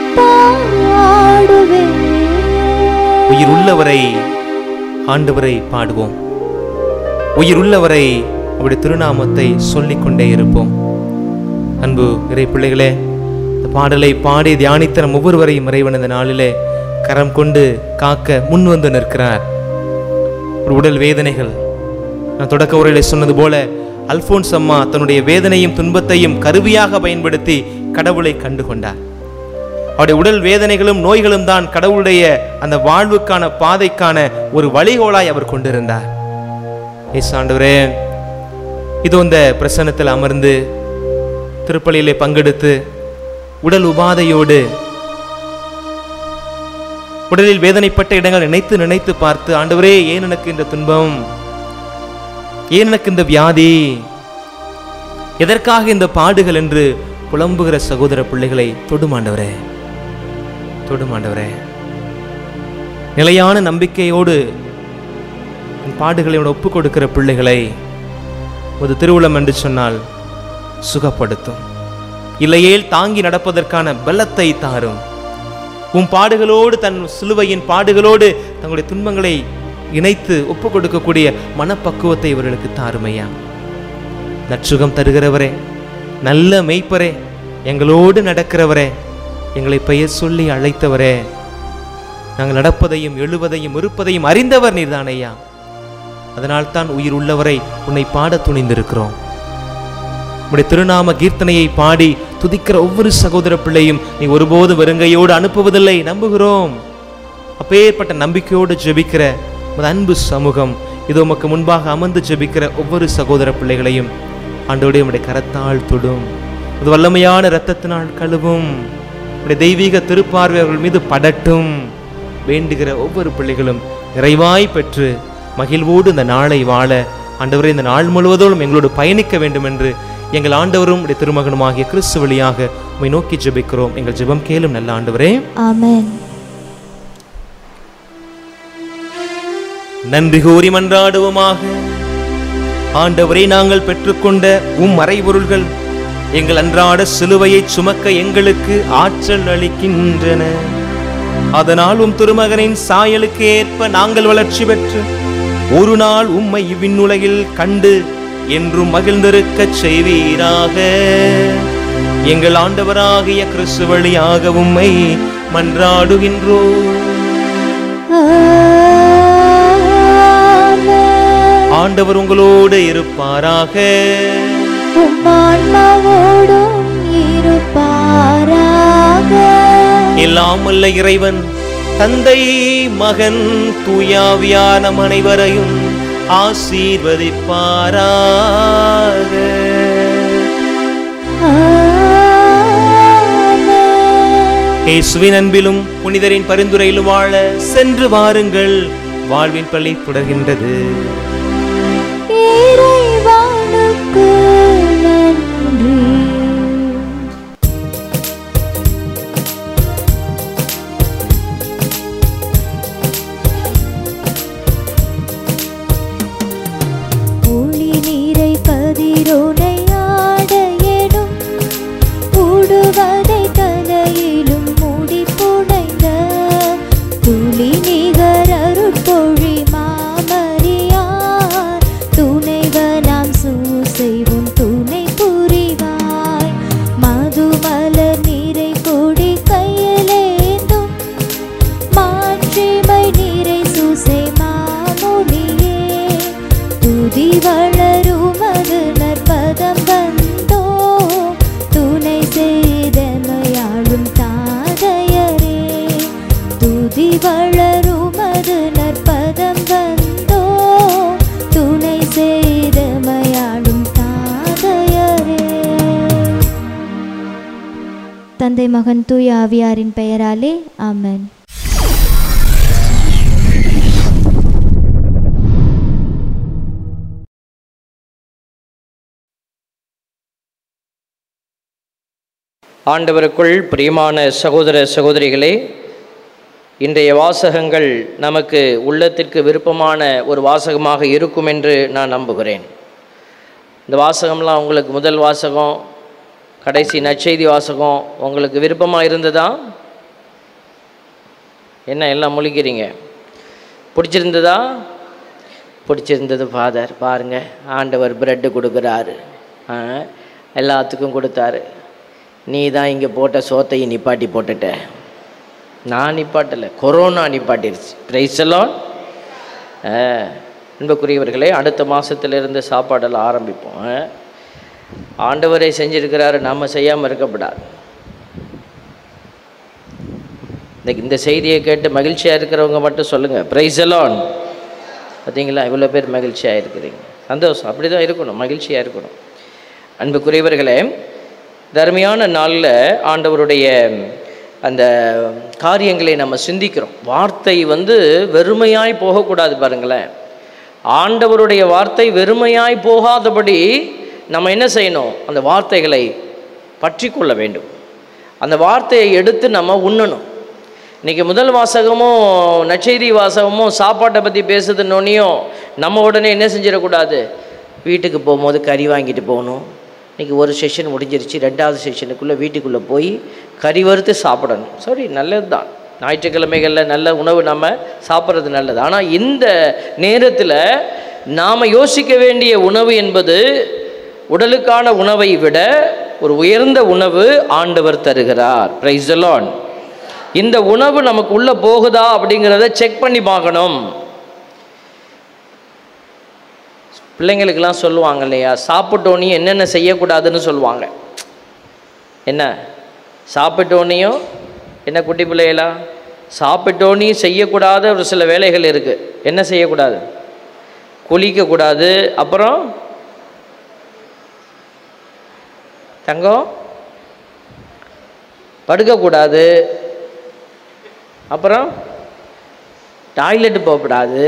பாடுவே உயிர் உள்ளவரை ஆண்டவரை பாடுவோம் உயிர் உள்ளவரை அவருடைய திருநாமத்தை சொல்லிக்கொண்டே இருப்போம் அன்பு இறை பிள்ளைகளே இந்த பாடலை பாடி தியானித்த நம் ஒவ்வொருவரையும் இறைவன் இந்த நாளிலே கரம் கொண்டு காக்க முன் வந்து நிற்கிறார் ஒரு உடல் வேதனைகள் நான் தொடக்க உரையிலே சொன்னது போல அல்போன்ஸ் அம்மா தன்னுடைய வேதனையும் துன்பத்தையும் கருவியாக பயன்படுத்தி கடவுளை கண்டு கொண்டார் அவருடைய உடல் வேதனைகளும் நோய்களும் தான் கடவுளுடைய அந்த வாழ்வுக்கான பாதைக்கான ஒரு வழிகோலாய் அவர் கொண்டிருந்தார் இயேசு ஆண்டவரே இதோ இந்த பிரசன்னத்தில் அமர்ந்து திருப்பலியிலே பங்கெடுத்து உடல் உபாதையோடு உடலில் வேதனைப்பட்ட இடங்கள் நினைத்து நினைத்து பார்த்து ஆண்டவரே ஏன் எனக்கு இந்த துன்பம் ஏன் எனக்கு இந்த வியாதி எதற்காக இந்த பாடுகள் என்று புலம்புகிற சகோதர பிள்ளைகளை தொடுமாண்டவரே தொடுமாண்டவரே நிலையான நம்பிக்கையோடு உன் பாடுகளை ஒப்பு கொடுக்கிற பிள்ளைகளை ஒரு திருவுளம் என்று சொன்னால் சுகப்படுத்தும் இல்லையேல் தாங்கி நடப்பதற்கான பலத்தை தாரும் உன் பாடுகளோடு தன் சிலுவையின் பாடுகளோடு தங்களுடைய துன்பங்களை இணைத்து ஒப்பு கொடுக்கக்கூடிய மனப்பக்குவத்தை இவர்களுக்கு தாருமையா நற்சுகம் தருகிறவரே நல்ல மெய்ப்பரே எங்களோடு நடக்கிறவரே எங்களை பெயர் சொல்லி அழைத்தவரே நாங்கள் நடப்பதையும் எழுவதையும் இருப்பதையும் அறிந்தவர் நீர்தானையா அதனால் தான் உயிர் உள்ளவரை உன்னை பாட துணிந்திருக்கிறோம் உம்முடைய திருநாம கீர்த்தனையை பாடி துதிக்கிற ஒவ்வொரு சகோதர பிள்ளையும் நீ ஒருபோதும் வெறுங்கையோடு அனுப்புவதில்லை நம்புகிறோம் அப்பேற்பட்ட நம்பிக்கையோடு ஜெபிக்கிற உமது அன்பு சமூகம் இது உமக்கு முன்பாக அமர்ந்து ஜெபிக்கிற ஒவ்வொரு சகோதர பிள்ளைகளையும் ஆண்டோடைய உம்முடைய கரத்தால் தொடும் இது வல்லமையான இரத்தத்தினால் கழுவும் உம்முடைய தெய்வீக திருப்பார்வை அவர்கள் மீது படட்டும் வேண்டுகிற ஒவ்வொரு பிள்ளைகளும் நிறைவாய் பெற்று மகிழ்வோடு இந்த நாளை வாழ ஆண்டவரே இந்த நாள் முழுவதும் எங்களோடு பயணிக்க வேண்டும் என்று எங்கள் ஆண்டவரும் உடைய திருமகனுமாகிய கிறிஸ்து வழியாக உம்மை நோக்கி ஜெபிக்கிறோம் எங்கள் ஜெபம் கேளும் நல்ல ஆண்டவரே ஆமென் நன்றி கூறி மன்றாடுவோமாக ஆண்டவரே நாங்கள் பெற்றுக்கொண்ட உம் மறைபொருள்கள் எங்கள் அன்றாட சிலுவையை சுமக்க எங்களுக்கு ஆற்றல் அளிக்கின்றன அதனால் உம் திருமகனின் சாயலுக்கு ஏற்ப நாங்கள் வளர்ச்சி பெற்று ஒரு நாள் உம்மை இவ்விண்ணுலகில் கண்டு என்றும் மகிழ்ந்திருக்கச் செய்வீராக எங்கள் ஆண்டவராகிய கிறிஸ்து வழியாக உம்மை மன்றாடுகின்றோம் ஆமென். ஆண்டவர் உங்களோடு இருப்பாராக உம் ஆன்மாவோடும் இருப்பாராக எல்லாம் வல்ல இறைவன் தந்தை மகன் தூயாவியான அனைவரையும் ஆசீர்வதிப்பாராக ஆமென். இயேசுவின் அன்பிலும் புனிதரின் பரிந்துரையிலும் வாழ சென்று வாருங்கள் வாழ்வின் பள்ளி தொடர்கின்றது இறைவனுக்கு நன்றி ஒளி நீரை கதிரோனை ஆடையேனும் ஊடுவதை தலையிலே தந்தை மகன் தூய ஆவியாரின் பெயராலே ஆமென் ஆண்டவருக்குள் பிரியமான சகோதர சகோதரிகளே இன்றைய வாசகங்கள் நமக்கு உள்ளத்திற்கு விருப்பமான ஒரு வாசகமாக இருக்கும் என்று நான் நம்புகிறேன் இந்த வாசகம்லாம் உங்களுக்கு முதல் வாசகம் கடைசி நற்செய்தி வாசகம் உங்களுக்கு விருப்பமாக இருந்ததா என்ன எல்லாம் முழிக்கிறீங்க பிடிச்சிருந்ததா பிடிச்சிருந்தது ஃபாதர் பாருங்கள் ஆண்டவர் பிரெட்டு கொடுக்குறாரு ஆ, எல்லாத்துக்கும் கொடுத்தாரு நீ தான் இங்கே போட்ட சோத்தையும் நிப்பாட்டி போட்டுட்ட நான் நிப்பாட்டலை கொரோனா நிப்பாட்டிருச்சு பிரைசலான் அன்புக்குரியவர்களே அடுத்த மாதத்திலிருந்து சாப்பாடெல்லாம் ஆரம்பிப்போம் ஆ. ஆண்டவரே செஞ்சிருக்கிறாரு நம்ம செய்யாமல் இருக்கக்கூடாது இந்த இந்த செய்தியை கேட்டு மகிழ்ச்சியாக இருக்கிறவங்க மட்டும் சொல்லுங்கள் பிரைசலான் பார்த்தீங்களா இவ்வளோ பேர் மகிழ்ச்சியாக இருக்கிறீங்க சந்தோஷம் அப்படி தான் இருக்கணும் மகிழ்ச்சியாக இருக்கணும் அன்புக்குரியவர்களே தர்மையான நாளில் ஆண்டவருடைய அந்த காரியங்களை நம்ம சிந்திக்கிறோம் வார்த்தை வந்து வெறுமையாய் போகக்கூடாது பாருங்களேன் ஆண்டவருடைய வார்த்தை வெறுமையாய் போகாதபடி நம்ம என்ன செய்யணும் அந்த வார்த்தைகளை பற்றி கொள்ள வேண்டும் அந்த வார்த்தையை எடுத்து நம்ம உண்ணணும் இன்றைக்கி முதல் வாசகமும் நற்செய்தி வாசகமும் சாப்பாட்டை பற்றி பேசுதுன்னொன்னையும் நம்ம உடனே என்ன செஞ்சிடக்கூடாது வீட்டுக்கு போகும்போது கறி வாங்கிட்டு போகணும் இன்றைக்கி ஒரு செஷன் முடிஞ்சிருச்சு ரெண்டாவது செஷனுக்குள்ளே வீட்டுக்குள்ளே போய் கறி வறுத்து சாப்பிடணும் சரி நல்லது தான் ஞாயிற்றுக்கிழமைகளில் நல்ல உணவு நம்ம சாப்பிட்றது நல்லது ஆனால் இந்த நேரத்தில் நாம் யோசிக்க வேண்டிய உணவு என்பது உடலுக்கான உணவை விட ஒரு உயர்ந்த உணவு ஆண்டவர் தருகிறார் பிரைசலான் இந்த உணவு நமக்கு உள்ளே போகுதா அப்படிங்கிறத செக் பண்ணி பார்க்கணும் பிள்ளைங்களுக்கெல்லாம் சொல்லுவாங்க இல்லையா சாப்பிட்டோன்னே என்னென்ன செய்யக்கூடாதுன்னு சொல்லுவாங்க என்ன சாப்பிட்டோன்னையும் என்ன குட்டி பிள்ளைகளா சாப்பிட்டோன்னையும் செய்யக்கூடாத ஒரு சில வேலைகள் இருக்குது என்ன செய்யக்கூடாது குளிக்கக்கூடாது அப்புறம் தங்கம் படுக்கக்கூடாது அப்புறம் டாய்லெட்டு போகக்கூடாது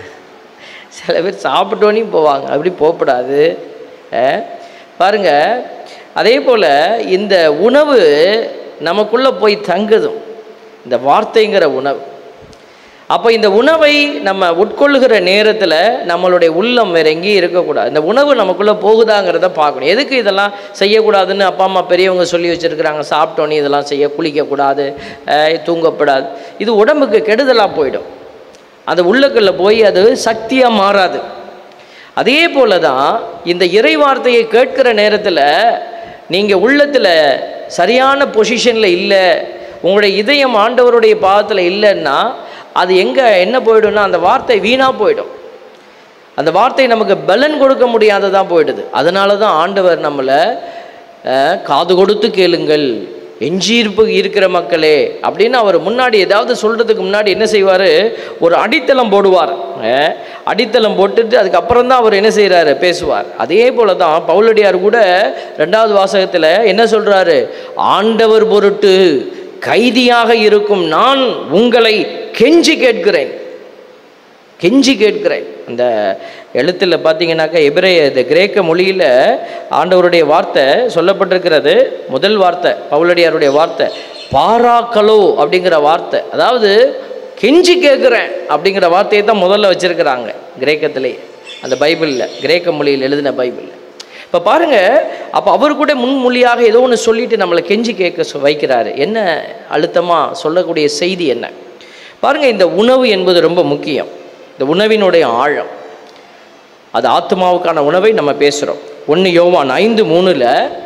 சில பேர் சாப்பிட்டோன்னே போவாங்க அப்படி போகக்கூடாது அஹ், பாருங்க அதே போல் இந்த உணவு நமக்குள்ளே போய் தங்குதும் இந்த வார்த்தைங்கிற உணவு அப்போ இந்த உணவை நம்ம உட்கொள்ளுகிற நேரத்தில் நம்மளுடைய உள்ளம் வேற எங்கேயும் இருக்கக்கூடாது இந்த உணவு நமக்குள்ளே போகுதாங்கிறத பார்க்கணும் எதுக்கு இதெல்லாம் செய்யக்கூடாதுன்னு அப்பா அம்மா பெரியவங்க சொல்லி வச்சுருக்கிறாங்க சாப்பிட்டோன்னே இதெல்லாம் செய்ய குளிக்கக்கூடாது அஹ், தூங்கக்கூடாது இது உடம்புக்கு கெடுதலாக போயிடும் அந்த உள்ளுக்குள்ள போய் அது சக்தியாக மாறாது அதே போல தான் இந்த இறை வார்த்தையை கேட்கிற நேரத்தில் நீங்கள் உள்ளத்தில் சரியான பொசிஷனில் இல்லை உங்களுடைய இதயம் ஆண்டவருடைய பாதத்தில் இல்லைன்னா அது எங்கே என்ன போயிடும்னா அந்த வார்த்தை வீணாக போயிடும் அந்த வார்த்தை நமக்கு பலன் கொடுக்க முடியாததான் போயிடுது அதனால தான் ஆண்டவர் நம்மளை அஹ், காது கொடுத்து கேளுங்கள் எஞ்சியிருப்பு இருக்கிற மக்களே அப்படின்னு அவர் முன்னாடி ஏதாவது சொல்கிறதுக்கு முன்னாடி என்ன செய்வார் ஒரு அடித்தளம் போடுவார் அஹ், அடித்தளம் போட்டுட்டு அதுக்கப்புறம் தான் அவர் என்ன செய்கிறாரு பேசுவார் அதே போல தான் பவுலடியார் கூட ரெண்டாவது வாசகத்தில் என்ன சொல்கிறாரு ஆண்டவர் பொருட்டு கைதியாக இருக்கும் நான் உங்களை கெஞ்சி கேட்கிறேன் கெஞ்சி கேட்கிறேன் அந்த எழுத்தில் பார்த்தீங்கன்னாக்கா எபிரேய இந்த கிரேக்க மொழியில் ஆண்டவருடைய வார்த்தை சொல்லப்பட்டிருக்கிறது முதல் வார்த்தை பவுலடியாருடைய வார்த்தை பாராக்களோ அப்படிங்கிற வார்த்தை அதாவது கெஞ்சி கேட்குறேன் அப்படிங்கிற வார்த்தையை தான் முதல்ல வச்சுருக்கிறாங்க கிரேக்கத்திலே அந்த பைபிளில் கிரேக்க மொழியில் எழுதின பைபிளில் இப்போ பாருங்க அப்போ அவர் கூட முன்மொழியாக ஏதோ ஒன்று சொல்லிட்டு நம்மளை கெஞ்சி கேட்க சொ- வைக்கிறாரு என்ன அழுத்தமாக சொல்லக்கூடிய செய்தி என்ன பாருங்க இந்த உணவு என்பது ரொம்ப முக்கியம் இந்த உணவினுடைய ஆழம் அது ஆத்மாவுக்கான உணவை நம்ம பேசுகிறோம் ஒன்று யோவான் ஐந்து மூணில்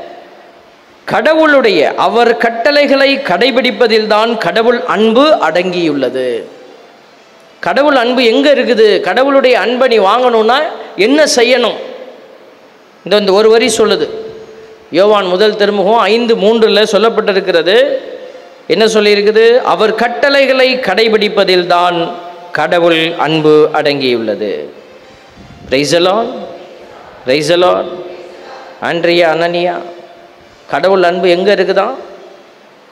கடவுளுடைய அவர் கட்டளைகளை கடைபிடிப்பதில்தான் கடவுள் அன்பு அடங்கியுள்ளது கடவுள் அன்பு எங்கே இருக்குது கடவுளுடைய அன்பை நீ வாங்கணும்னா என்ன செய்யணும் இந்த இந்த ஒரு வரி சொல்லுது யோவான் முதல் திருமுகம் ஐந்து மூன்றில் சொல்லப்பட்டிருக்கிறது என்ன சொல்லியிருக்குது அவர் கட்டளைகளை கடைபிடிப்பதில்தான் கடவுள் அன்பு அடங்கியுள்ளது ரைசலான் ரைசலான் ஆண்ட்ரியா அனனியா கடவுள் அன்பு எங்கே இருக்குதான்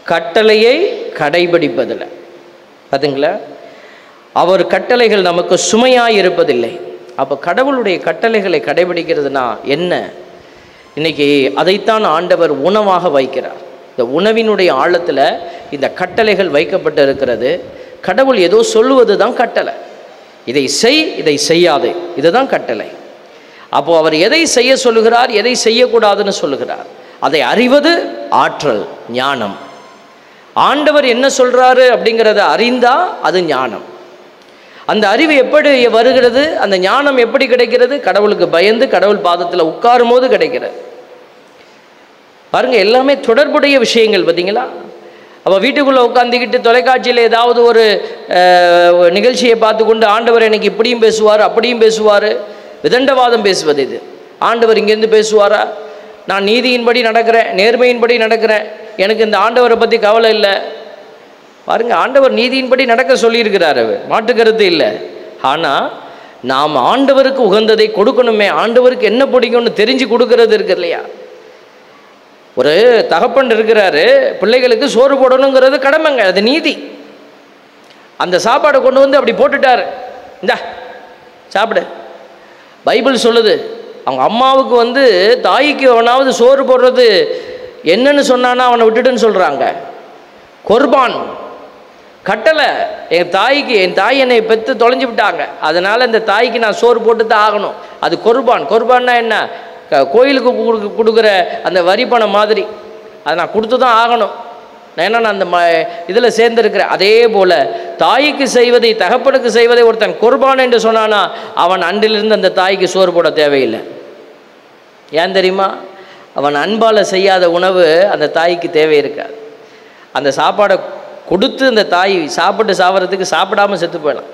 கட்டளையை கடைபிடிப்பதில் பார்த்தீங்களா அவர் கட்டளைகள் நமக்கு சுமையாய் இருப்பதில்லை அப்போ கடவுளுடைய கட்டளைகளை கடைபிடிக்கிறதுனா என்ன இன்னைக்கு அதைத்தான் ஆண்டவர் உணவாக வைக்கிறார் இந்த உணவினுடைய ஆழத்தில் இந்த கட்டளைகள் வைக்கப்பட்டு இருக்கிறது கடவுள் ஏதோ சொல்லுவது தான் கட்டளை இதை செய் இதை செய்யாதே இதுதான் கட்டளை அப்போ அவர் எதை செய்ய சொல்லுகிறார் எதை செய்யக்கூடாதுன்னு சொல்லுகிறார் அதை அறிவது ஆற்றல் ஞானம் ஆண்டவர் என்ன சொல்றாரு அப்படிங்கிறத அறிந்தா அது ஞானம் அந்த அறிவு எப்படி வருகிறது அந்த ஞானம் எப்படி கிடைக்கிறது கடவுளுக்கு பயந்து கடவுள் பாதத்தில் உட்காரும் போது கிடைக்கிறது பாருங்க எல்லாமே தொடர்புடைய விஷயங்கள் பார்த்தீங்களா அப்போ வீட்டுக்குள்ளே உட்காந்துக்கிட்டு தொலைக்காட்சியில் ஏதாவது ஒரு அஹ், நிகழ்ச்சியை பார்த்து கொண்டு ஆண்டவர் எனக்கு இப்படியும் பேசுவார் அப்படியும் பேசுவார் விதண்டவாதம் பேசுவது இது ஆண்டவர் இங்கேருந்து பேசுவாரா நான் நீதியின்படி நடக்கிறேன் நேர்மையின்படி நடக்கிறேன் எனக்கு இந்த ஆண்டவரை பற்றி கவலை இல்லை பாருங்க ஆண்டவர் நீதியின்படி நடக்க சொல்லியிருக்கிறார் அவர் மாற்று கருத்து இல்லை ஆனால் நாம் ஆண்டவருக்கு உகந்ததை கொடுக்கணுமே ஆண்டவருக்கு என்ன பிடிக்கும்னு தெரிஞ்சு கொடுக்கறது இருக்கு இல்லையா ஒரு தகப்பன் இருக்கிறாரு பிள்ளைகளுக்கு சோறு போடணுங்கிறது கடமைங்க அது நீதி அந்த சாப்பாடை கொண்டு வந்து அப்படி போட்டுட்டாரு இந்தா சாப்பிடு பைபிள் சொல்லுது அவங்க அம்மாவுக்கு வந்து தாய்க்கு அவனாவது சோறு போடுறது என்னன்னு சொன்னானா அவனை விட்டுட்டுன்னு சொல்கிறாங்க கொர்பான் கட்டளை என் தாய்க்கு என் தாய் என்னை பெற்று தொலைஞ்சு விட்டாங்க அதனால் இந்த தாய்க்கு நான் சோறு போட்டு தான் ஆகணும் அது கொர்பான் கொர்பான்னா என்ன க- கோயிலுக்கு கொடுக்க- கொடுக்குற அந்த வரி பணம் மாதிரி அதை நான் கொடுத்து தான் ஆகணும் ஏன்னா நான் அந்த ம இதில் சேர்ந்துருக்கிறேன் அதே போல் தாய்க்கு செய்வதை தகப்பனுக்கு செய்வதை ஒருத்தன் கொர்பான் என்று சொன்னானா அவன் அன்றிலிருந்து அந்த தாய்க்கு சோறு போட தேவையில்லை ஏன் தெரியுமா அவன் அன்பால் செய்யாத உணவு அந்த தாய்க்கு தேவை இருக்காது அந்த சாப்பாடை கொடுத்து அந்த தாய் சாப்பிட்டு சாவறதுக்கு சாப்பிடாம செத்து போயிடலாம்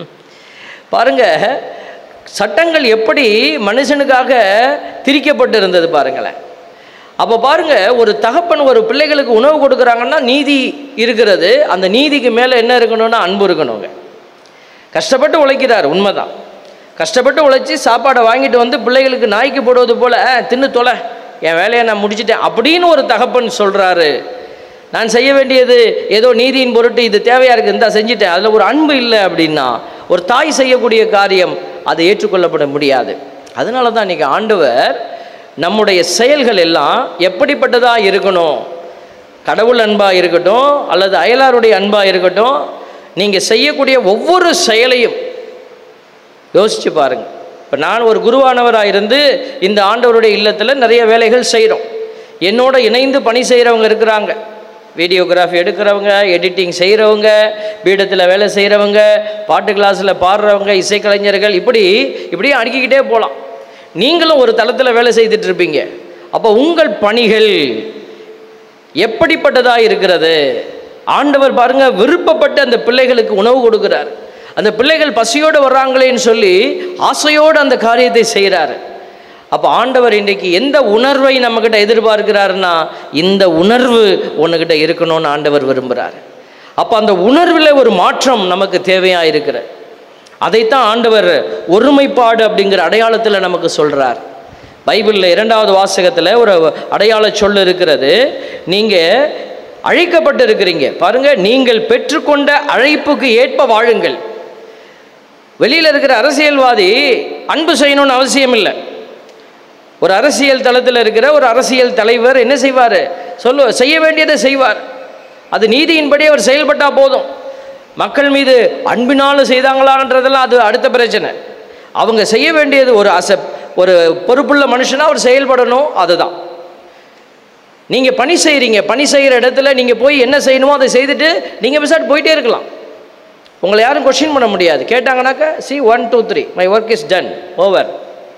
பாருங்க சட்டங்கள் எப்படி மனுஷனுக்காக திரிக்கப்பட்டு இருந்தது பாருங்களேன் அப்போ பாருங்க ஒரு தகப்பன் ஒரு பிள்ளைகளுக்கு உணவு கொடுக்குறாங்கன்னா நீதி இருக்கிறது அந்த நீதிக்கு மேலே என்ன இருக்கணும்னா அன்பு இருக்கணுங்க கஷ்டப்பட்டு உழைக்கிறார் உண்மைதான் கஷ்டப்பட்டு உழைச்சி சாப்பாடை வாங்கிட்டு வந்து பிள்ளைகளுக்கு நாய்க்கு போடுவது போல "ஆ, தின்னு தொலை என் வேலையை நான் முடிச்சிட்டேன் அப்படின்னு ஒரு தகப்பன் சொல்கிறாரு நான் செய்ய வேண்டியது ஏதோ நீதியின் பொருட்டு இது தேவையாக இருக்குது இந்த செஞ்சுட்டேன் அதில் ஒரு அன்பு இல்லை அப்படின்னா ஒரு தாய் செய்யக்கூடிய காரியம் அது ஏற்றுக்கொள்ளப்பட முடியாது அதனால தான் இன்றைக்கி ஆண்டவர் நம்முடைய செயல்கள் எல்லாம் எப்படிப்பட்டதாக இருக்கணும் கடவுள் அன்பாக இருக்கட்டும் அல்லது அயலாருடைய அன்பாக இருக்கட்டும் நீங்கள் செய்யக்கூடிய ஒவ்வொரு செயலையும் யோசிச்சு பாருங்க இப்போ நான் ஒரு குருவானவராக இருந்து இந்த ஆண்டவருடைய இல்லத்தில் நிறைய வேலைகள் செய்கிறோம் என்னோட இணைந்து பணி செய்கிறவங்க இருக்கிறாங்க வீடியோகிராஃபி எடுக்கிறவங்க எடிட்டிங் செய்கிறவங்க பீடத்தில் வேலை செய்கிறவங்க பாட்டு கிளாஸில் பாடுறவங்க இசைக்கலைஞர்கள் இப்படி இப்படியே அடுக்கிக்கிட்டே போகலாம் நீங்களும் ஒரு தளத்தில் வேலை செய்துட்டு இருப்பீங்க அப்போ உங்கள் பணிகள் எப்படிப்பட்டதாக இருக்கிறது ஆண்டவர் பாருங்க விருப்பப்பட்டு அந்த பிள்ளைகளுக்கு உணவு கொடுக்கிறார் அந்த பிள்ளைகள் பசியோடு வர்றாங்களேன்னு சொல்லி ஆசையோடு அந்த காரியத்தை செய்கிறாரு அப்போ ஆண்டவர் இன்றைக்கு எந்த உணர்வை நம்மக்கிட்ட எதிர்பார்க்கிறாருன்னா இந்த உணர்வு உன்னுக்கிட்ட இருக்கணும்னு ஆண்டவர் விரும்புகிறார் அப்போ அந்த உணர்வில் ஒரு மாற்றம் நமக்கு தேவையாக இருக்கிற அதைத்தான் ஆண்டவர் ஒருமைப்பாடு அப்படிங்கிற அடையாளத்தில் நமக்கு சொல்கிறார் பைபிளில் இரண்டாவது வாசகத்தில் ஒரு அடையாள சொல் இருக்கிறது நீங்கள் அழைக்கப்பட்டு இருக்கிறீங்க பாருங்க நீங்கள் பெற்றுக்கொண்ட அழைப்புக்கு ஏற்ப வாழுங்கள் வெளியில் இருக்கிற அரசியல்வாதி அன்பு செய்யணும்னு அவசியம் இல்லை ஒரு அரசியல் தளத்தில் இருக்கிற ஒரு அரசியல் தலைவர் என்ன செய்வார் சொல்லு செய்ய வேண்டியதை செய்வார் அது நீதியின்படி அவர் செயல்பட்டால் போதும் மக்கள் மீது அன்பினாலும் செய்தாங்களான்றதெல்லாம் அது அடுத்த பிரச்சனை அவங்க செய்ய வேண்டியது ஒரு அச ஒரு பொறுப்புள்ள மனுஷனாக அவர் செயல்படணும் அதுதான் நீங்கள் பணி செய்கிறீங்க பணி செய்கிற இடத்துல நீங்கள் போய் என்ன செய்யணுமோ அதை செய்துட்டு நீங்கள் விசாட் போயிட்டே இருக்கலாம் உங்களை யாரும் கொஸ்டின் பண்ண முடியாது கேட்டாங்கனாக்கா see one two three my work is done over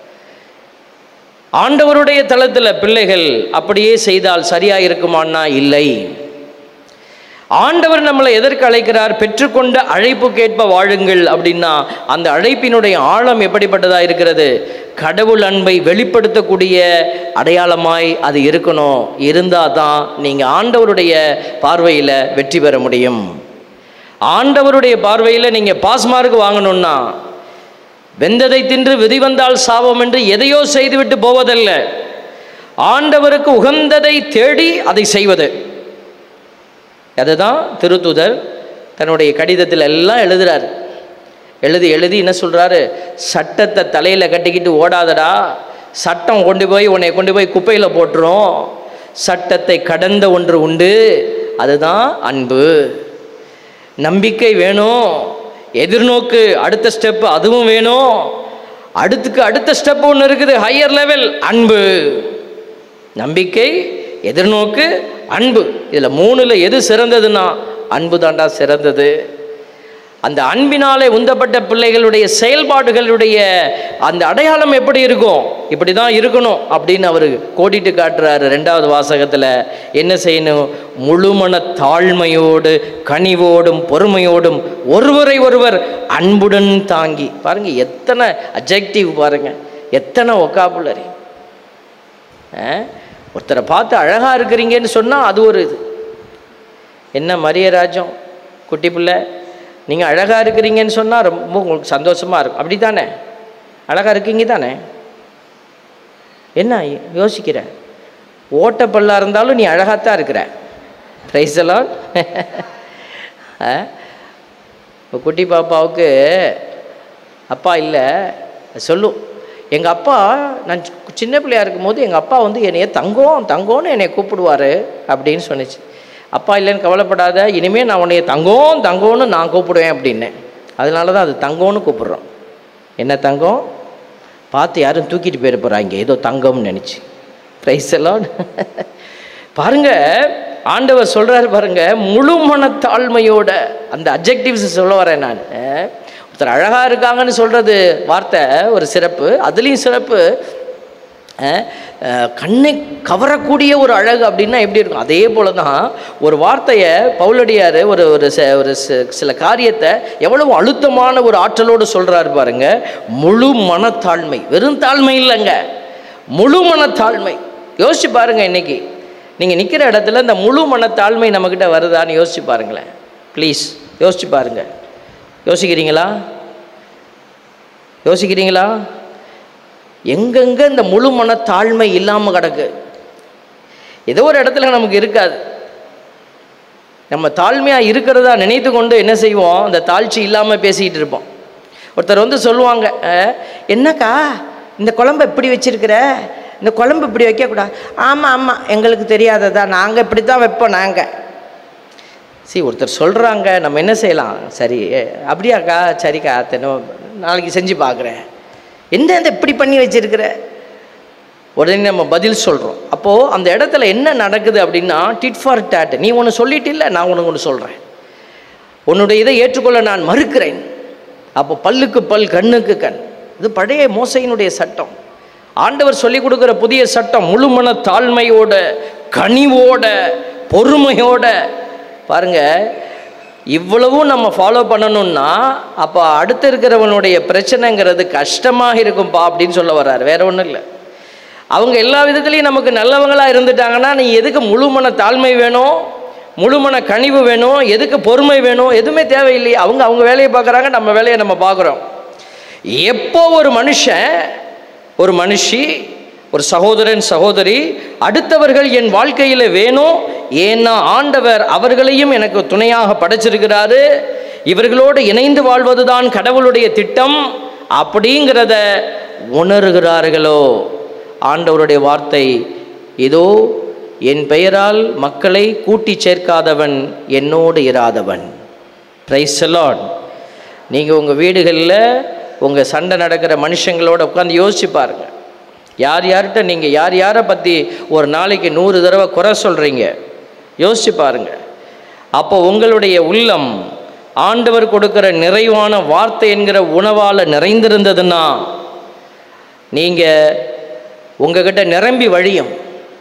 ஆண்டவருடைய தளத்தில் பிள்ளைகள் அப்படியே செய்தால் சரியாக இருக்குமான்னா இல்லை ஆண்டவர் நம்மளை எதற்கு அழைக்கிறார் பெற்றுக்கொண்ட அழைப்புக்கேற்ப வாழுங்கள் அப்படின்னா அந்த அழைப்பினுடைய ஆழம் எப்படிப்பட்டதாக இருக்கிறது கடவுள் அன்பை வெளிப்படுத்தக்கூடிய அடையாளமாய் அது இருக்கணும் இருந்தால் தான் நீங்கள் ஆண்டவருடைய பார்வையில் வெற்றி பெற முடியும் ஆண்டவருடைய பார்வையில் நீங்கள் பாஸ் மார்க் வாங்கணும்னா வெந்ததை தின்று விதி வந்தால் சாபம் என்று எதையோ செய்துவிட்டு போவதல்ல ஆண்டவருக்கு உகந்ததை தேடி அதை செய்வது அதுதான் திருத்துதர் தன்னுடைய கடிதத்தில் எல்லாம் எழுதுறாரு எழுதி எழுதி என்ன சொல்றாரு சட்டத்தை தலையில கட்டிக்கிட்டு ஓடாதடா சட்டம் கொண்டு போய் உன்னை கொண்டு போய் குப்பையில போட்டுரும் சட்டத்தை கடந்த ஒன்று உண்டு அதுதான் அன்பு நம்பிக்கை வேணும் எதிர்நோக்கு அடுத்த ஸ்டெப் அதுவும் வேணும் அடுத்துக்கு அடுத்த ஸ்டெப் ஒன்று இருக்குது ஹையர் லெவல் அன்பு நம்பிக்கை எதிர்நோக்கு அன்பு இதில் மூணுல எது சிறந்ததுன்னா அன்பு தாண்டா சிறந்தது அந்த அன்பினாலே உந்தப்பட்ட பிள்ளைகளுடைய செயல்பாடுகளுடைய அந்த அடையாளம் எப்படி இருக்கும் இப்படி தான் இருக்கணும் அப்படின்னு அவர் கோடிட்டு காட்டுறாரு ரெண்டாவது வாசகத்தில் என்ன செய்யணும் முழுமன தாழ்மையோடு கனிவோடும் பொறுமையோடும் ஒருவரை ஒருவர் அன்புடன் தாங்கி பாருங்க எத்தனை அஜெக்டிவ் பாருங்க எத்தனை ஒக்காபுலரி ஒருத்தரை பார்த்து அழகாக இருக்கிறீங்கன்னு சொன்னால் அது ஒரு இது என்ன மரியராஜம் குட்டி பிள்ளை நீங்கள் அழகாக இருக்கிறீங்கன்னு சொன்னால் ரொம்ப உங்களுக்கு சந்தோஷமாக இருக்கும் அப்படி தானே அழகாக இருக்கீங்க தானே என்ன யோசிக்கிற ஓட்டப்பல்லாக இருந்தாலும் நீ அழகாத்தான் இருக்கிற ப்ரைஸ் எல்லாம் இப்போ குட்டி பாப்பாவுக்கு அப்பா இல்லை சொல்லும் எங்கள் அப்பா நான் சி- சின்ன பிள்ளையா இருக்கும்போது எங்கள் அப்பா வந்து என்னைய தங்கம் தங்கம்னு என்னை கூப்பிடுவார் அப்படின்னு சொன்னுச்சு அப்பா இல்லைன்னு கவலைப்படாத இனிமேல் நான் உன்னைய தங்கம் தங்கம்னு நான் கூப்பிடுவேன் அப்படின்னேன் அதனால தான் அது தங்கம்னு கூப்பிடுறோம் என்ன தங்கம் பார்த்து யாரும் தூக்கிட்டு போயிட போகிறாங்க ஏதோ தங்கம்னு நினச்சி ப்ரைஸ் எல்லாம் பாருங்க ஆண்டவர் சொல்றாரு பாருங்க முழு மனத்தாழ்மையோட அந்த அப்ஜெக்டிவ்ஸ் சொல்ல வரேன் நான் அஹ், ஒருத்தர் அழகா இருக்காங்கன்னு சொல்றது வார்த்தை ஒரு சிறப்பு அதுலேயும் சிறப்பு அஹ், அஹ், கண்ணை கவரக்கூடிய ஒரு அழகு அப்படின்னா எப்படி இருக்கும் அதே போல தான் ஒரு வார்த்தையை பவுலடியார் ஒரு ஒரு ச- ஒரு சி- சில காரியத்தை எவ்வளவு அழுத்தமான ஒரு ஆற்றலோடு சொல்றாரு பாருங்க முழு மனத்தாழ்மை வெறும் தாழ்மை இல்லைங்க முழு மனத்தாழ்மை யோசிச்சு பாருங்க இன்னைக்கு நீங்கள் நிற்கிற இடத்துல இந்த முழு மனத்தாழ்மை நம்மக்கிட்ட வருதான்னு யோசிச்சு பாருங்களேன் ப்ளீஸ் யோசிச்சு பாருங்க யோசிக்கிறீங்களா யோசிக்கிறீங்களா எங்கெங்க இந்த முழு மனத்தாழ்மை இல்லாமல் கிடக்கு ஏதோ ஒரு இடத்துல நமக்கு இருக்காது நம்ம தாழ்மையாக இருக்கிறதா நினைத்து கொண்டு என்ன செய்வோம் அந்த தாழ்ச்சி இல்லாமல் பேசிக்கிட்டு இருப்போம் ஒருத்தர் வந்து சொல்லுவாங்க "அஹ், என்னக்கா இந்த குழம்பு இப்படி வச்சிருக்கிற இந்த குழம்பு இப்படி வைக்கக்கூடாது ஆமாம் ஆமாம் எங்களுக்கு தெரியாததா நாங்கள் இப்படி தான் வைப்போம் நாங்கள் சரி ஒருத்தர் சொல்கிறாங்க நம்ம என்ன செய்யலாம் சரி அஹ், அப்படியாக்கா சரிக்கா தினம் நாளைக்கு செஞ்சு பார்க்குறேன் என்ன இந்த இப்படி பண்ணி வச்சிருக்கிற உடனே நம்ம பதில் சொல்கிறோம் அப்போது அந்த இடத்துல என்ன நடக்குது அப்படின்னா டிட் ஃபார் டேட் நீ ஒன்று சொல்லிட்டு இல்லை நான் உனக்கு ஒன்று சொல்கிறேன் உன்னுடைய இதை ஏற்றுக்கொள்ள நான் மறுக்கிறேன் அப்போ பல்லுக்கு பல் கண்ணுக்கு கண் இது பழைய மோசையினுடைய சட்டம் ஆண்டவர் சொல்லி கொடுக்குற புதிய சட்டம் முழுமன தாழ்மையோட கனிவோட பொறுமையோட பாருங்க இவ்வளவும் நம்ம ஃபாலோ பண்ணணும்னா அப்போ அடுத்து இருக்கிறவனுடைய பிரச்சனைங்கிறது கஷ்டமாக இருக்கும்பா அப்படின்னு சொல்ல வர்றாரு வேற ஒன்றும் இல்லை அவங்க எல்லா விதத்துலேயும் நமக்கு நல்லவங்களா இருந்துட்டாங்கன்னா நீ எதுக்கு முழுமன தாழ்மை வேணும் முழுமன கனிவு வேணும் எதுக்கு பொறுமை வேணும் எதுவுமே தேவையில்லையே அவங்க அவங்க வேலையை பார்க்குறாங்க நம்ம வேலையை நம்ம பார்க்குறோம் எப்போ ஒரு மனுஷன் ஒரு மனுஷி ஒரு சகோதரன் சகோதரி அடுத்தவர்கள் என் வாழ்க்கையில் வேணும் ஏன்னா ஆண்டவர் அவர்களையும் எனக்கு துணையாக படைச்சிருக்கிறாரு இவர்களோடு இணைந்து வாழ்வதுதான் கடவுளுடைய திட்டம் அப்படிங்கிறத உணர்கிறார்களோ ஆண்டவருடைய வார்த்தை இதோ என் பெயரால் மக்களை கூட்டி சேர்க்காதவன் என்னோடு இராதவன் பிரைஸ் லார்ட் நீங்கள் உங்கள் வீடுகளில் உங்கள் சண்டை நடக்கிற மனுஷங்களோட உட்காந்து யோசிச்சு பாருங்க யார் யார்கிட்ட நீங்கள் யார் யாரை பற்றி ஒரு நாளைக்கு நூறு தடவை குறை சொல்கிறீங்க யோசிச்சு பாருங்க அப்போ உங்களுடைய உள்ளம் ஆண்டவர் கொடுக்கிற நிறைவான வார்த்தை என்கிற உணவால் நிறைந்திருந்ததுன்னா நீங்கள் உங்ககிட்ட நிரம்பி வழியும்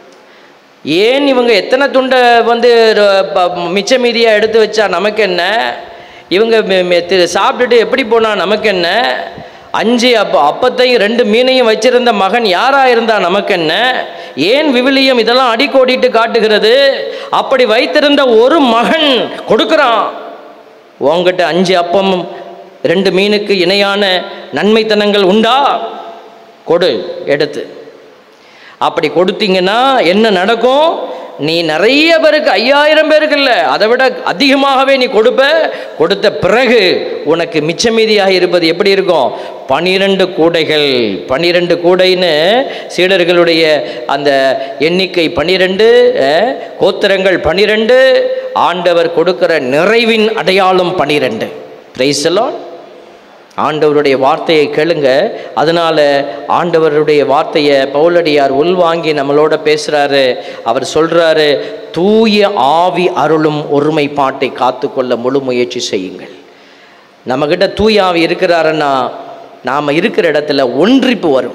ஏன் இவங்க எத்தனை துண்டை வந்து ர- ப- மிச்ச மீதியாக எடுத்து வச்சா நமக்கு என்ன இவங்க மெ- மெ- தி- சாப்பிட்டுட்டு எப்படி போனா நமக்கு என்ன அஞ்சு அப்போ அப்பத்தையும் ரெண்டு மீனையும் வச்சிருந்த மகன் யாரா இருந்தா நமக்கு என்ன ஏன் விவிலியம் இதெல்லாம் அடிக்கோடிட்டு காட்டுகிறது அப்படி வைத்திருந்த ஒரு மகன் கொடுக்குறான் உங்ககிட்ட அஞ்சு அப்பமும் ரெண்டு மீனுக்கு இணையான நன்மைத்தனங்கள் உண்டா கொடு எடுத்து அப்படி கொடுத்தீங்கன்னா என்ன நடக்கும் நீ நிறைய பேருக்கு ஐயாயிரம் பேருக்கு இல்லை அதை விட அதிகமாகவே நீ கொடுப்ப கொடுத்த பிறகு உனக்கு மிச்ச மீதியாக இருப்பது எப்படி இருக்கும் பனிரெண்டு கூடைகள் பனிரெண்டு கூடைன்னு சீடர்களுடைய அந்த எண்ணிக்கை பனிரெண்டு கோத்திரங்கள் பனிரெண்டு ஆண்டவர் கொடுக்கிற நிறைவின் அடையாளம் பனிரெண்டு பிரைசலோன் ஆண்டவருடைய வார்த்தையை கேளுங்க அதனால ஆண்டவருடைய வார்த்தையை பவுலடியார் உள்வாங்கி நம்மளோட பேசுறாரு அவர் சொல்றாரு தூய ஆவி அருளும் ஒருமைப்பாட்டை காத்துக்கொள்ள முழு முயற்சி செய்யுங்கள் நம்மக்கிட்ட தூய ஆவி இருக்கிறாருன்னா நாம் இருக்கிற இடத்துல ஒன்றிப்பு வரும்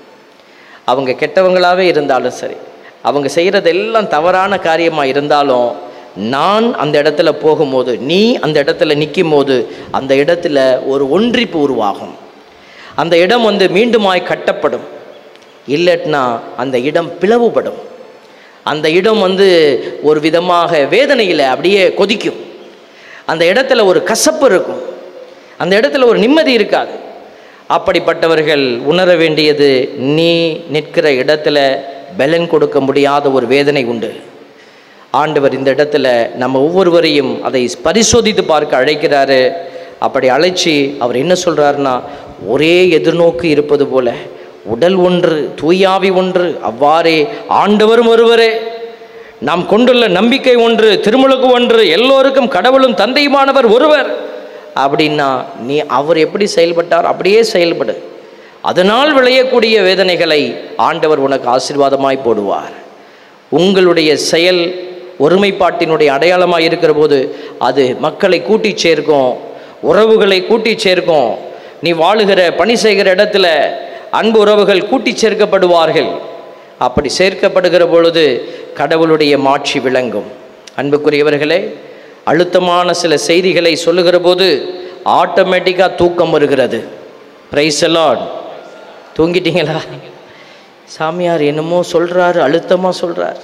அவங்க கெட்டவங்களாகவே இருந்தாலும் சரி அவங்க செய்கிறதெல்லாம் தவறான காரியமாக இருந்தாலும் நான் அந்த இடத்துல போகும்போது நீ அந்த இடத்துல நிற்கும் போது அந்த இடத்துல ஒரு ஒன்றிப்பு உருவாகும் அந்த இடம் வந்து மீண்டுமாய் கட்டப்படும் இல்லட்னா அந்த இடம் பிளவுபடும் அந்த இடம் வந்து ஒரு விதமாக வேதனையில் அப்படியே கொதிக்கும் அந்த இடத்துல ஒரு கசப்பு இருக்கும் அந்த இடத்துல ஒரு நிம்மதி இருக்காது அப்படிப்பட்டவர்கள் உணர வேண்டியது நீ நிற்கிற இடத்துல பலன் கொடுக்க முடியாத ஒரு வேதனை உண்டு ஆண்டவர் இந்த இடத்துல நம்ம ஒவ்வொருவரையும் அதை பரிசோதித்து பார்க்க அழைக்கிறாரு அப்படி அழைச்சி அவர் என்ன சொல்றாருன்னா ஒரே எதிர்நோக்கு இருப்பது போல உடல் ஒன்று தூயாவி ஒன்று அவ்வாறே ஆண்டவரும் ஒருவரே நாம் கொண்டுள்ள நம்பிக்கை ஒன்று திருமுழுக்கு ஒன்று எல்லோருக்கும் கடவுளும் தந்தையுமானவர் ஒருவர் அப்படின்னா நீ அவர் எப்படி செயல்பட்டார் அப்படியே செயல்படு அதனால் விளையக்கூடிய வேதனைகளை ஆண்டவர் உனக்கு ஆசீர்வாதமாய் போடுவார் உங்களுடைய செயல் ஒருமைப்பாட்டினுடைய அடையாளமாக இருக்கிற போது அது மக்களை கூட்டி சேர்க்கும் உறவுகளை கூட்டி சேர்க்கும் நீ வாழுகிற பணி செய்கிற இடத்துல அன்பு உறவுகள் கூட்டி சேர்க்கப்படுவார்கள் அப்படி சேர்க்கப்படுகிற பொழுது கடவுளுடைய மாட்சி விளங்கும் அன்புக்குரியவர்களே அழுத்தமான சில செய்திகளை சொல்லுகிற போது ஆட்டோமேட்டிக்காக தூக்கம் வருகிறது பிரைஸ் எல்லாம் தூங்கிட்டீங்களா சாமியார் என்னமோ சொல்கிறாரு அழுத்தமாக சொல்கிறார்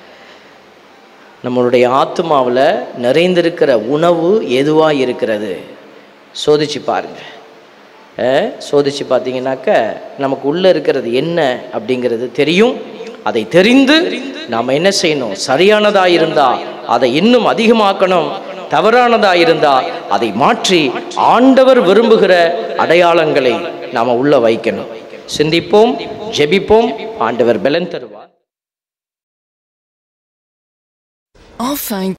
நம்மளுடைய ஆத்மாவில் நிறைந்திருக்கிற உணவு எதுவாக இருக்கிறது சோதிச்சு பாருங்க அஹ், சோதிச்சு பார்த்தீங்கன்னாக்க நமக்கு உள்ளே இருக்கிறது என்ன அப்படிங்கிறது தெரியும் அதை தெரிந்து நாம் என்ன செய்யணும் சரியானதாக இருந்தால் அதை இன்னும் அதிகமாக்கணும் தவறானதாக இருந்தால் அதை மாற்றி ஆண்டவர் விரும்புகிற அடையாளங்களை நாம் உள்ள வைக்கணும் சிந்திப்போம் ஜெபிப்போம் ஆண்டவர் பலன் தருவார் Enfin,